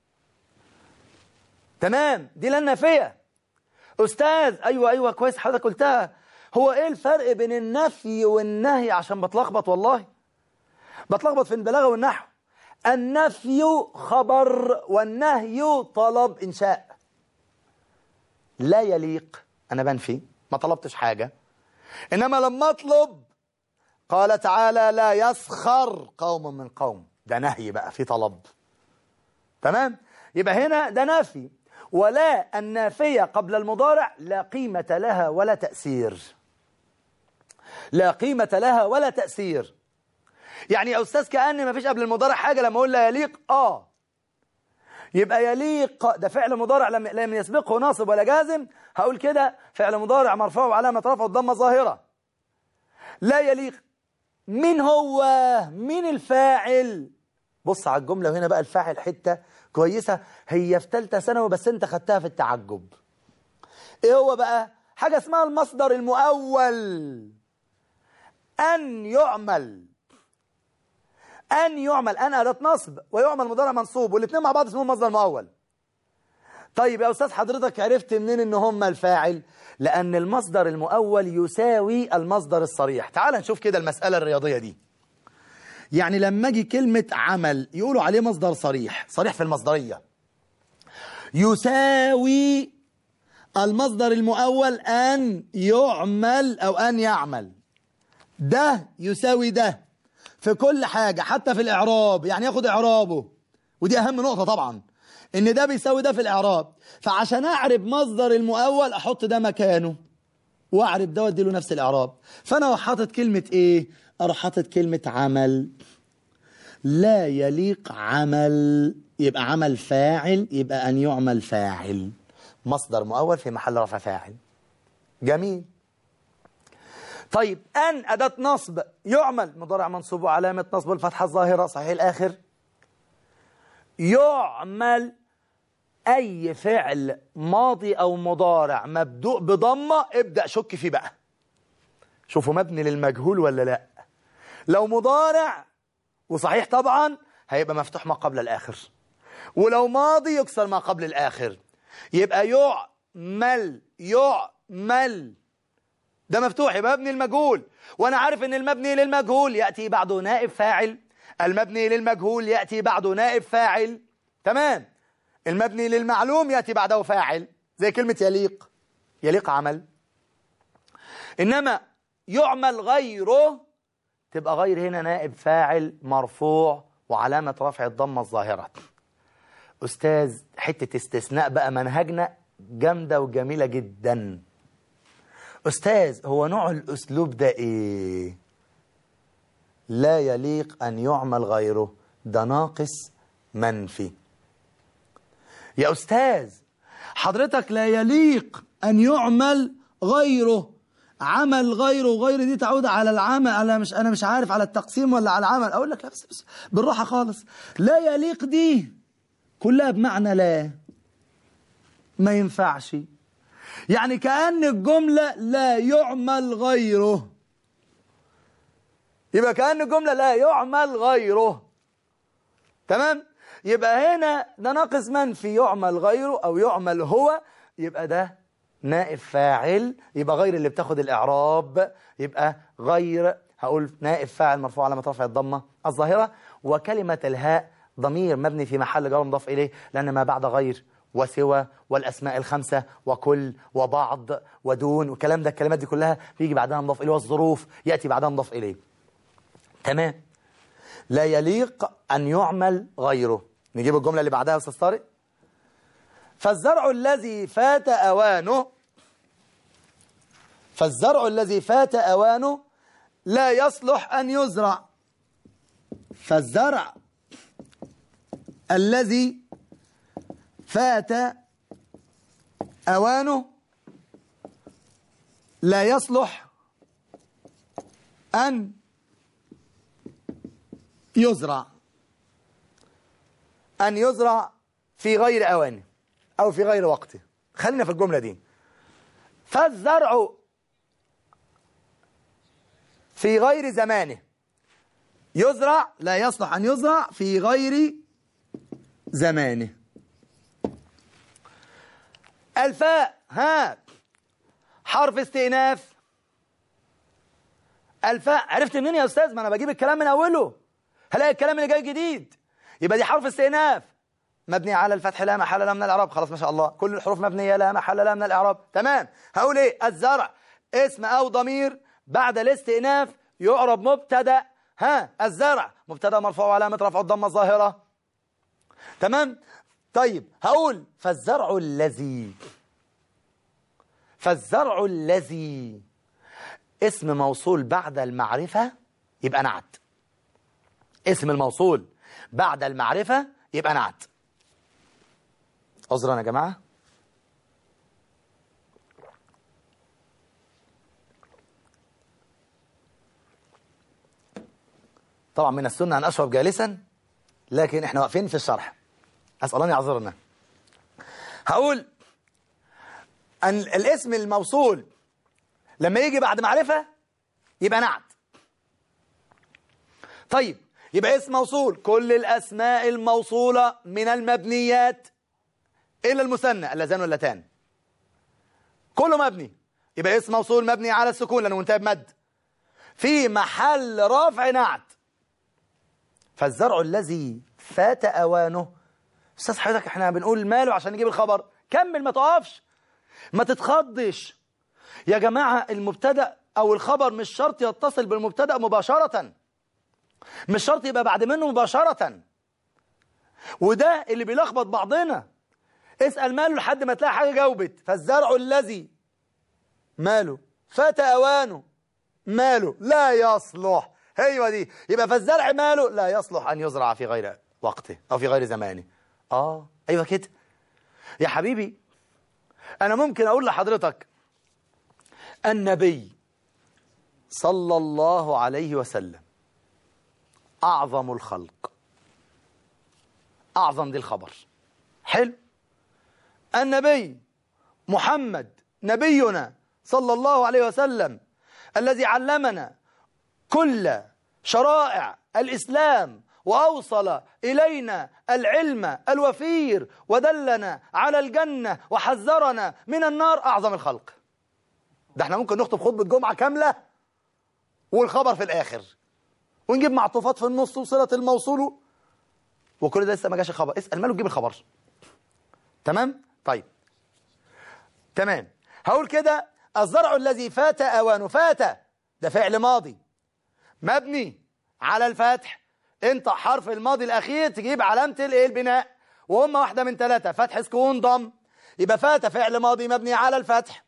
تمام دي لا النافية أستاذ أيوة أيوة كويس حضرتك قلتها هو إيه الفرق بين النفي والنهي عشان بتلخبط والله بتلخبط في البلاغة والنحو النفي خبر والنهي طلب إنشاء لا يليق أنا بنفي ما طلبتش حاجة إنما لما أطلب قال تعالى لا يسخر قوم من قوم ده نهي بقى في طلب تمام يبقى هنا ده نافي ولا النافية قبل المضارع لا قيمة لها ولا تأثير لا قيمة لها ولا تأثير يعني يا أستاذ كأن ما فيش قبل المضارع حاجة لما أقول لا يليق آه يبقى يليق ده فعل مضارع لم لم يسبقه ناصب ولا جازم هقول كده فعل مضارع مرفوع وعلامة رفعه الضمة ظاهرة لا يليق مين هو مين الفاعل بص على الجملة وهنا بقى الفاعل حتة كويسة هي في ثالثه ثانوي بس انت خدتها في التعجب ايه هو بقى حاجة اسمها المصدر المؤول أن يعمل أن يعمل أن أداة نصب ويعمل مضارع منصوب والاثنين مع بعض اسمهم مصدر مؤول طيب يا أستاذ حضرتك عرفت منين إن هم الفاعل لأن المصدر المؤول يساوي المصدر الصريح تعال نشوف كده المسألة الرياضية دي يعني لما اجي كلمة عمل يقولوا عليه مصدر صريح صريح في المصدرية يساوي المصدر المؤول أن يعمل أو أن يعمل ده يساوي ده في كل حاجة حتى في الإعراب يعني ياخد إعرابه ودي أهم نقطة طبعا إن ده بيساوي ده في الإعراب فعشان أعرب مصدر المؤول أحط ده مكانه وأعرب ده وأديله نفس الإعراب فأنا حاطط كلمة إيه؟ أروح حاطط كلمة عمل لا يليق عمل يبقى عمل فاعل يبقى أن يعمل فاعل مصدر مؤول في محل رفع فاعل جميل طيب أن أداة نصب يعمل مضارع منصوب وعلامة نصب الفتحة الظاهرة صحيح الآخر يعمل أي فعل ماضي أو مضارع مبدوء بضمة ابدأ شك فيه بقى شوفوا مبني للمجهول ولا لا لو مضارع وصحيح طبعا هيبقى مفتوح ما قبل الآخر ولو ماضي يكسر ما قبل الآخر يبقى يعمل يعمل ده مفتوح يبقى مبني المجهول وانا عارف ان المبني للمجهول ياتي بعده نائب فاعل المبني للمجهول ياتي بعده نائب فاعل تمام المبني للمعلوم ياتي بعده فاعل زي كلمه يليق يليق عمل انما يعمل غيره تبقى غير هنا نائب فاعل مرفوع وعلامه رفع الضمه الظاهره استاذ حته استثناء بقى منهجنا جامده وجميله جدا أستاذ هو نوع الأسلوب ده إيه؟ لا يليق أن يعمل غيره ده ناقص منفي يا أستاذ حضرتك لا يليق أن يعمل غيره عمل غيره وغير دي تعود على العمل على مش أنا مش عارف على التقسيم ولا على العمل أقول لك لا بس, بس بالراحة خالص لا يليق دي كلها بمعنى لا ما ينفعش يعني كأن الجملة لا يعمل غيره يبقى كأن الجملة لا يعمل غيره تمام يبقى هنا ده ناقص منفي يعمل غيره أو يعمل هو يبقى ده نائب فاعل يبقى غير اللي بتاخد الإعراب يبقى غير هقول نائب فاعل مرفوع على رفع الضمة الظاهرة وكلمة الهاء ضمير مبني في محل جر مضاف إليه لأن ما بعد غير وسوى والأسماء الخمسة وكل وبعض ودون والكلام ده الكلمات دي كلها بيجي بعدها مضاف إليه والظروف يأتي بعدها مضاف إليه تمام لا يليق أن يعمل غيره نجيب الجملة اللي بعدها يا أستاذ طارق فالزرع الذي فات أوانه فالزرع الذي فات أوانه لا يصلح أن يزرع فالزرع الذي فات أوانه لا يصلح أن يزرع أن يزرع في غير أوانه أو في غير وقته خلينا في الجملة دي فالزرع في غير زمانه يزرع لا يصلح أن يزرع في غير زمانه الفاء ها حرف استئناف الفاء عرفت منين يا استاذ ما انا بجيب الكلام من اوله هلاقي الكلام اللي جاي جديد يبقى دي حرف استئناف مبني على الفتح لا محل له من الاعراب خلاص ما شاء الله كل الحروف مبنيه لا محل لها من الاعراب تمام هقول ايه الزرع اسم او ضمير بعد الاستئناف يعرب مبتدا ها الزرع مبتدا مرفوع علامه رفع الضمه الظاهره تمام طيب هقول فالزرع الذي فالزرع الذي اسم موصول بعد المعرفة يبقى نعت اسم الموصول بعد المعرفة يبقى نعت عذرا يا جماعة طبعا من السنة أن أشرب جالسا لكن احنا واقفين في الشرح أسأل الله يعذرنا هقول أن الاسم الموصول لما يجي بعد معرفة يبقى نعت طيب يبقى اسم موصول كل الأسماء الموصولة من المبنيات إلا المثنى اللذان واللتان كله مبني يبقى اسم موصول مبني على السكون لأنه منتهى بمد في محل رفع نعت فالزرع الذي فات أوانه أستاذ حضرتك احنا بنقول ماله عشان نجيب الخبر كمل ما تقفش ما تتخضش يا جماعة المبتدأ أو الخبر مش شرط يتصل بالمبتدأ مباشرة مش شرط يبقى بعد منه مباشرة وده اللي بيلخبط بعضنا اسأل ماله لحد ما تلاقي حاجة جاوبت فالزرع الذي ماله فات أوانه ماله لا يصلح ايوه دي يبقى فالزرع ماله لا يصلح أن يزرع في غير وقته أو في غير زمانه آه أيوة كده يا حبيبي أنا ممكن أقول لحضرتك النبي صلى الله عليه وسلم أعظم الخلق أعظم دي الخبر حلو النبي محمد نبينا صلى الله عليه وسلم الذي علمنا كل شرائع الإسلام وأوصل إلينا العلم الوفير ودلنا على الجنة وحذرنا من النار أعظم الخلق ده احنا ممكن نخطب خطبة جمعة كاملة والخبر في الآخر ونجيب معطوفات في النص وصلة الموصول وكل ده لسه ما جاش الخبر اسأل ماله تجيب الخبر تمام طيب تمام هقول كده الزرع الذي فات أوانه فات ده فعل ماضي مبني على الفتح انت حرف الماضي الأخير تجيب علامة الايه البناء وهم واحدة من ثلاثة فتح سكون ضم يبقى فات فعل ماضي مبني على الفتح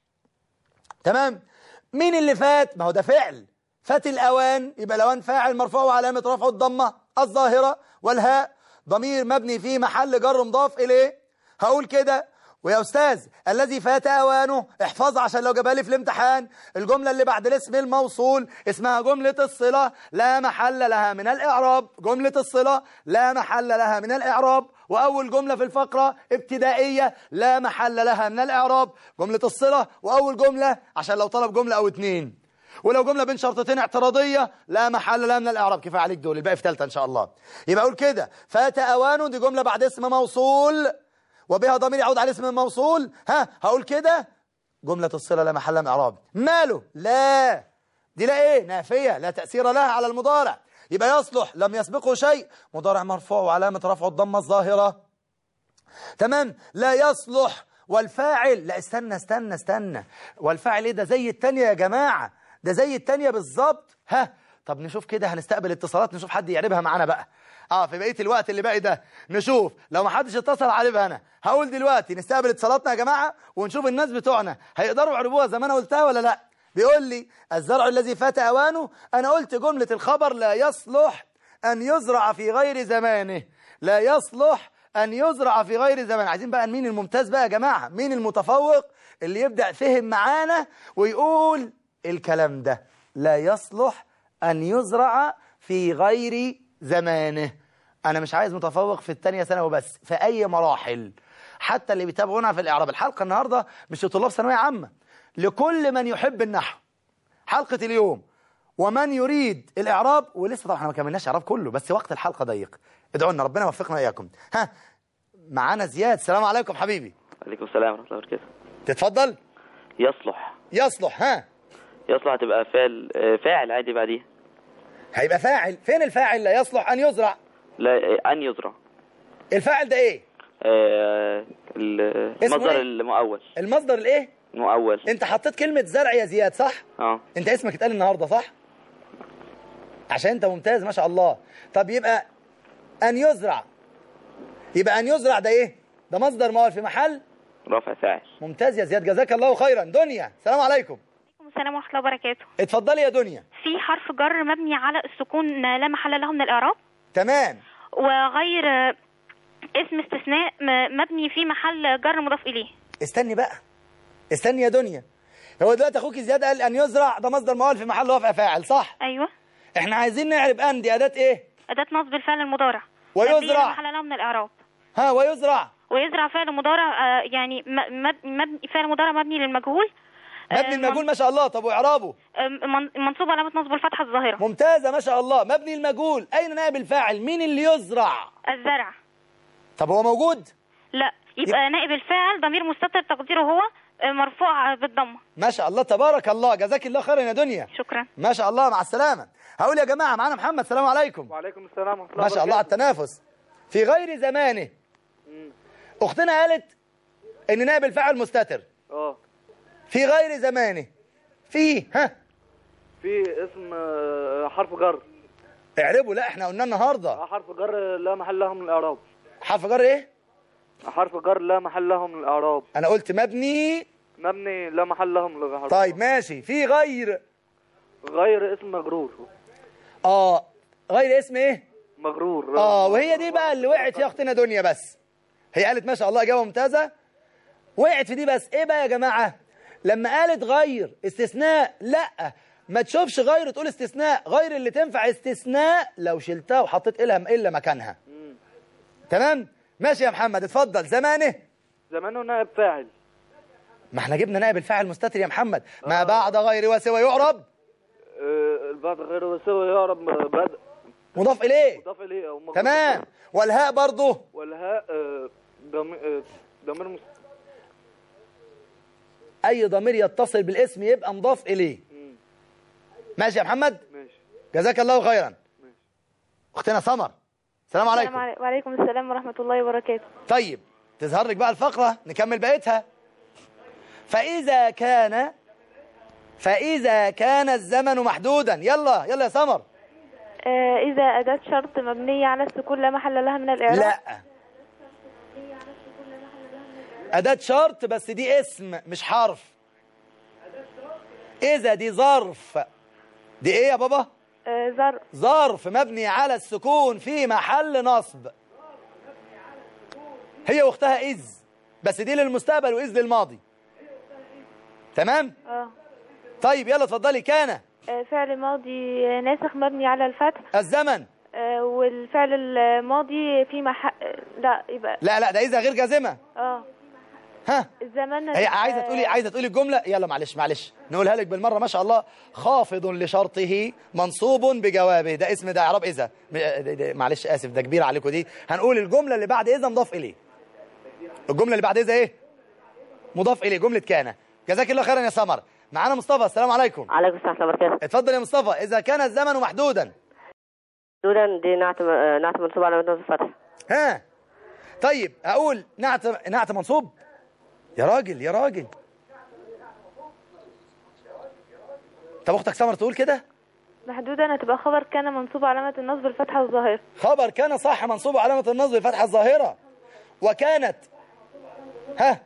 تمام مين اللي فات ما هو ده فعل فات الأوان يبقى الأوان فاعل مرفوع وعلامة رفعه الضمة الظاهرة والهاء ضمير مبني في محل جر مضاف إليه هقول كده ويا أستاذ الذي فات أوانه احفظ عشان لو جابها لي في الامتحان الجملة اللي بعد الاسم الموصول اسمها جملة الصلة لا محل لها من الإعراب جملة الصلة لا محل لها من الإعراب وأول جملة في الفقرة ابتدائية لا محل لها من الإعراب جملة الصلة وأول جملة عشان لو طلب جملة أو اتنين ولو جملة بين شرطتين اعتراضية لا محل لها من الإعراب كفاية عليك دول الباقي في ثالثة إن شاء الله يبقى أقول كده فات أوانه دي جملة بعد اسم موصول وبها ضمير يعود على اسم الموصول ها هقول كده جملة الصلة لا محل من إعراب ماله لا دي لا إيه نافية لا تأثير لها على المضارع يبقى يصلح لم يسبقه شيء مضارع مرفوع وعلامة رفعه الضمة الظاهرة تمام لا يصلح والفاعل لا استنى استنى استنى والفاعل ايه ده زي التانية يا جماعة ده زي التانية بالظبط ها طب نشوف كده هنستقبل اتصالات نشوف حد يعربها معانا بقى اه في بقيه الوقت اللي باقي ده نشوف لو ما حدش اتصل عارفها انا هقول دلوقتي نستقبل اتصالاتنا يا جماعه ونشوف الناس بتوعنا هيقدروا يعربوها زي ما انا قلتها ولا لا بيقول لي الزرع الذي فات اوانه انا قلت جمله الخبر لا يصلح ان يزرع في غير زمانه لا يصلح ان يزرع في غير زمان عايزين بقى مين الممتاز بقى يا جماعه مين المتفوق اللي يبدا فهم معانا ويقول الكلام ده لا يصلح ان يزرع في غير زمانه انا مش عايز متفوق في الثانيه سنه وبس في اي مراحل حتى اللي بيتابعونا في الاعراب الحلقه النهارده مش لطلاب ثانويه عامه لكل من يحب النحو حلقه اليوم ومن يريد الاعراب ولسه طبعا احنا ما كملناش اعراب كله بس وقت الحلقه ضيق ادعوا لنا ربنا يوفقنا اياكم ها معانا زياد السلام عليكم حبيبي عليكم السلام ورحمة الله وبركاته تتفضل يصلح يصلح ها يصلح هتبقى فاعل آه، فاعل عادي بعديها هيبقى فاعل فين الفاعل لا يصلح ان يزرع لا آه، أن يزرع الفاعل ده ايه آه، ال- اسمه المصدر إيه؟ المؤول المصدر الايه المؤول انت حطيت كلمه زرع يا زياد صح اه انت اسمك اتقال النهارده صح عشان انت ممتاز ما شاء الله طب يبقى ان يزرع يبقى ان يزرع ده ايه ده مصدر مؤول في محل رفع فاعل ممتاز يا زياد جزاك الله خيرا دنيا السلام عليكم عليكم السلام ورحمة الله وبركاته اتفضلي يا دنيا في حرف جر مبني على السكون لا محل له من الإعراب تمام وغير آه، اسم استثناء م- مبني في محل جر مضاف إليه استني بقى استني يا دنيا هو دلوقتي اخوك زياد قال ان يزرع ده مصدر مؤول في محل رفع فاعل صح أيوة احنا عايزين نعرب ان دي اداه ايه أداة نصب الفعل المضارع ويزرع. مبني لا محل له من الإعراب ها ويزرع ويزرع فعل مضارع آه، يعني م- مب- مبني فعل مضارع مبني للمجهول آه، مبني المجهول ما شاء الله طب واعرابه آه، من- منصوب علامة نصب الفتحة الظاهرة ممتازه ما شاء الله مبني المجهول اين نائب الفاعل مين اللي يزرع الزرع طب هو موجود لا يبقى نائب الفاعل ضمير مستتر تقديره هو آه، مرفوع بالضمه ما شاء الله تبارك الله جزاك الله خيرا يا دنيا شكرا ما شاء الله مع السلامة هقول يا جماعة معانا محمد السلام عليكم وعليكم السلام ورحمة الله ما شاء الله على وبركاته. التنافس في غير زمانه أختنا قالت إن نائب الفاعل مستتر اه في غير زمانه في ها في اسم آه، حرف جر اعربوا لا احنا قلنا النهارده آه، حرف جر لا محل له من الإعراب حرف جر ايه حرف جر لا محل له من الإعراب انا قلت مبني مبني لا محل له من الإعراب طيب ماشي في غير غير اسم مجرور اه غير اسم ايه مجرور اه وهي دي بقى اللي وقعت فيها اختنا دنيا بس هي قالت ما شاء الله اجابه ممتازه وقعت في دي بس ايه بقى يا جماعه لما قالت غير استثناء لا ما تشوفش غير تقول استثناء غير اللي تنفع استثناء لو شلتها وحطيت إلها إلا مكانها تمام ماشي يا محمد اتفضل زمانه زمانه نائب فاعل ما احنا جبنا نائب الفاعل مستتر يا محمد ما بعد غير وسوى يعرب آه، البعض غير وسوى يعرب بدء مضاف اليه مضاف إليه أو مجرور. تمام والهاء برضه والهاء آه، ضمير آه، ضمير مس- اي ضمير يتصل بالاسم يبقى مضاف اليه ماشي يا محمد ماشي جزاك الله خيرا اختنا سمر السلام عليكم وعليكم السلام ورحمة الله وبركاته طيب تظهر لك بقى الفقرة نكمل بقيتها فإذا كان فإذا كان الزمن محدودا يلا يلا يا سمر آه إذا أداة شرط مبنية على السكون لا محل لها من الإعراب لا أداة شرط بس دي اسم مش حرف إذا دي ظرف دي إيه يا بابا آه ظرف ظرف مبني على السكون في محل نصب هي واختها إذ بس دي للمستقبل وإذ للماضي تمام اه طيب يلا اتفضلي كان آه، فعل ماضي آه، ناسخ مبني على الفتح الزمن آه والفعل الماضي في محل لا يبقى لا لا ده إذا غير جازمة اه ها الزمن هي عايزة تقولي عايزة تقولي الجملة يلا معلش معلش نقولها لك بالمرة ما شاء الله خافض لشرطه منصوب بجوابه ده اسم ده اعراب إذا م- ده- ده- معلش آسف ده كبير عليكم دي هنقول الجملة اللي بعد إذا مضاف إليه الجملة اللي بعد إذا إيه مضاف إليه جملة كان جزاك الله خيرا يا سمر معانا مصطفى السلام عليكم عليكم السلام ورحمة الله وبركاته اتفضل يا مصطفى إذا كان الزمن محدودا دودا دي نعت آه، نعت منصوب على مدى الفتح ها طيب أقول نعت نعت منصوب يا راجل يا راجل طب أختك سمر تقول كده محدودا هتبقى خبر كان منصوب علامة النصب الفتحة الظاهرة خبر كان صح منصوب علامة النصب الفتحة الظاهرة وكانت ها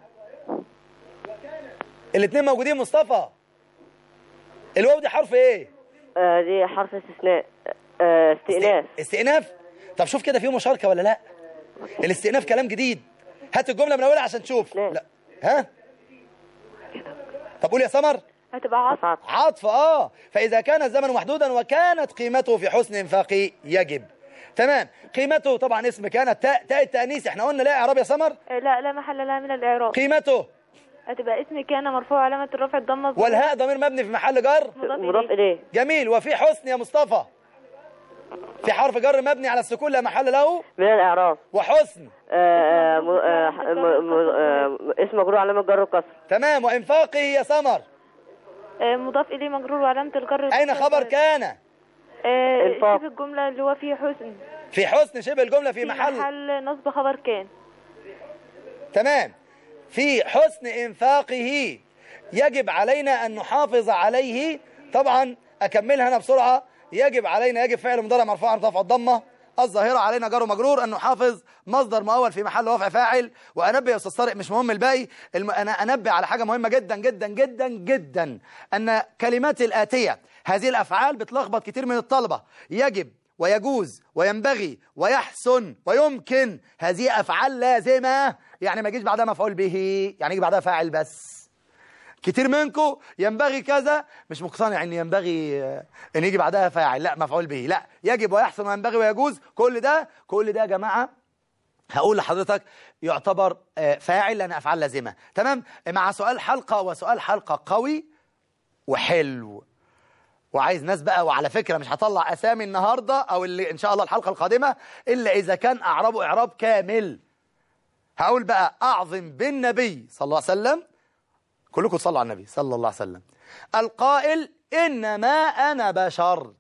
الاثنين موجودين مصطفى الواو دي حرف ايه آه، دي حرف استثناء آه، استئناف استئناف طب شوف كده فيه مشاركة ولا لا الاستئناف كلام جديد هات الجملة من اولها عشان تشوف لا. لا ها طب قول يا سمر هتبقى عصر عطف. عطف اه فإذا كان الزمن محدودا وكانت قيمته في حسن انفاقه يجب تمام قيمته طبعا اسم كانت تاء تاء التأنيث احنا قلنا لا اعراب يا سمر آه لا لا محل لها من الإعراب قيمته هتبقى اسم كان مرفوع علامة الرفع الضمة والهاء ضمير مبني في محل جر مضاف إليه جميل وفي حسن يا مصطفى في حرف جر مبني على السكون لا محل له من الإعراب وحسن آه، آه، م- آه، م- م- آه، اسم مجرور علامة جر الكسر تمام وانفاقه يا سمر آه مضاف إليه مجرور وعلامة الجر اين خبر كان آه انفاق. شبه الجملة اللي هو فيه حسن في حسن شبه الجملة في في محل محل نصب خبر كان تمام في حسن انفاقه يجب علينا ان نحافظ عليه طبعا اكملها انا بسرعه يجب علينا يجب فعل مضارع مرفوع عن رفع الضمه الظاهرة علينا جار ومجرور أن نحافظ مصدر مؤول في محل رفع فاعل وأنبه يا أستاذ طارق مش مهم الباقي الم... أنا أنبه على حاجة مهمة جدا جدا جدا جدا أن كلمات الآتية هذه الأفعال بتلخبط كتير من الطلبة يجب ويجوز وينبغي ويحسن ويمكن هذه أفعال لازمة يعني ما يجيش بعدها مفعول به يعني يجي بعدها فاعل بس كتير منكم ينبغي كذا مش مقتنع ان ينبغي آه، ان يجي بعدها فاعل لا مفعول به لا يجب ويحسن وينبغي ويجوز كل ده كل ده يا جماعه هقول لحضرتك يعتبر آه، فاعل لان افعال لازمه تمام مع سؤال حلقه وسؤال حلقه قوي وحلو وعايز ناس بقى وعلى فكرة مش هطلع أسامي النهاردة أو اللي إن شاء الله الحلقة القادمة إلا إذا كان أعرابه إعراب كامل هقول بقى أعظم بالنبي صلى الله عليه وسلم كلكم تصلوا على النبي صلى الله عليه وسلم القائل إنما أنا بشر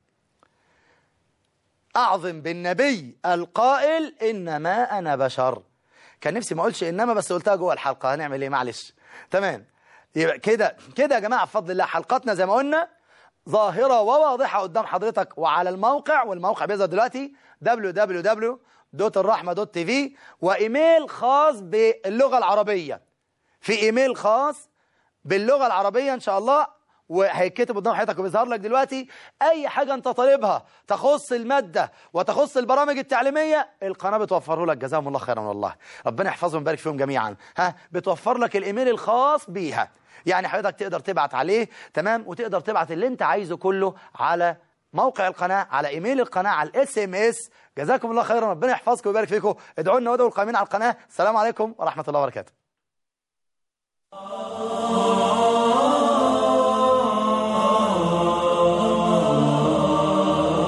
أعظم بالنبي القائل إنما أنا بشر كان نفسي ما أقولش إنما بس قلتها جوه الحلقة هنعمل إيه معلش تمام يبقى كده كده يا جماعة بفضل الله حلقاتنا زي ما قلنا ظاهرة وواضحة قدام حضرتك وعلى الموقع والموقع بيظهر دلوقتي www.الرحمة.tv وإيميل خاص باللغة العربية في إيميل خاص باللغة العربية إن شاء الله وهيتكتب قدام حضرتك وبيظهر لك دلوقتي أي حاجة أنت طالبها تخص المادة وتخص البرامج التعليمية القناة بتوفره لك جزاهم الله خيرا والله ربنا يحفظهم ويبارك فيهم جميعا ها بتوفر لك الإيميل الخاص بيها يعني حضرتك تقدر تبعت عليه تمام وتقدر تبعت اللي أنت عايزه كله على موقع القناة على إيميل القناة على الاس ام اس جزاكم الله خيرا ربنا يحفظكم ويبارك فيكم ادعوا لنا وادعوا القائمين على القناة السلام عليكم ورحمة الله وبركاته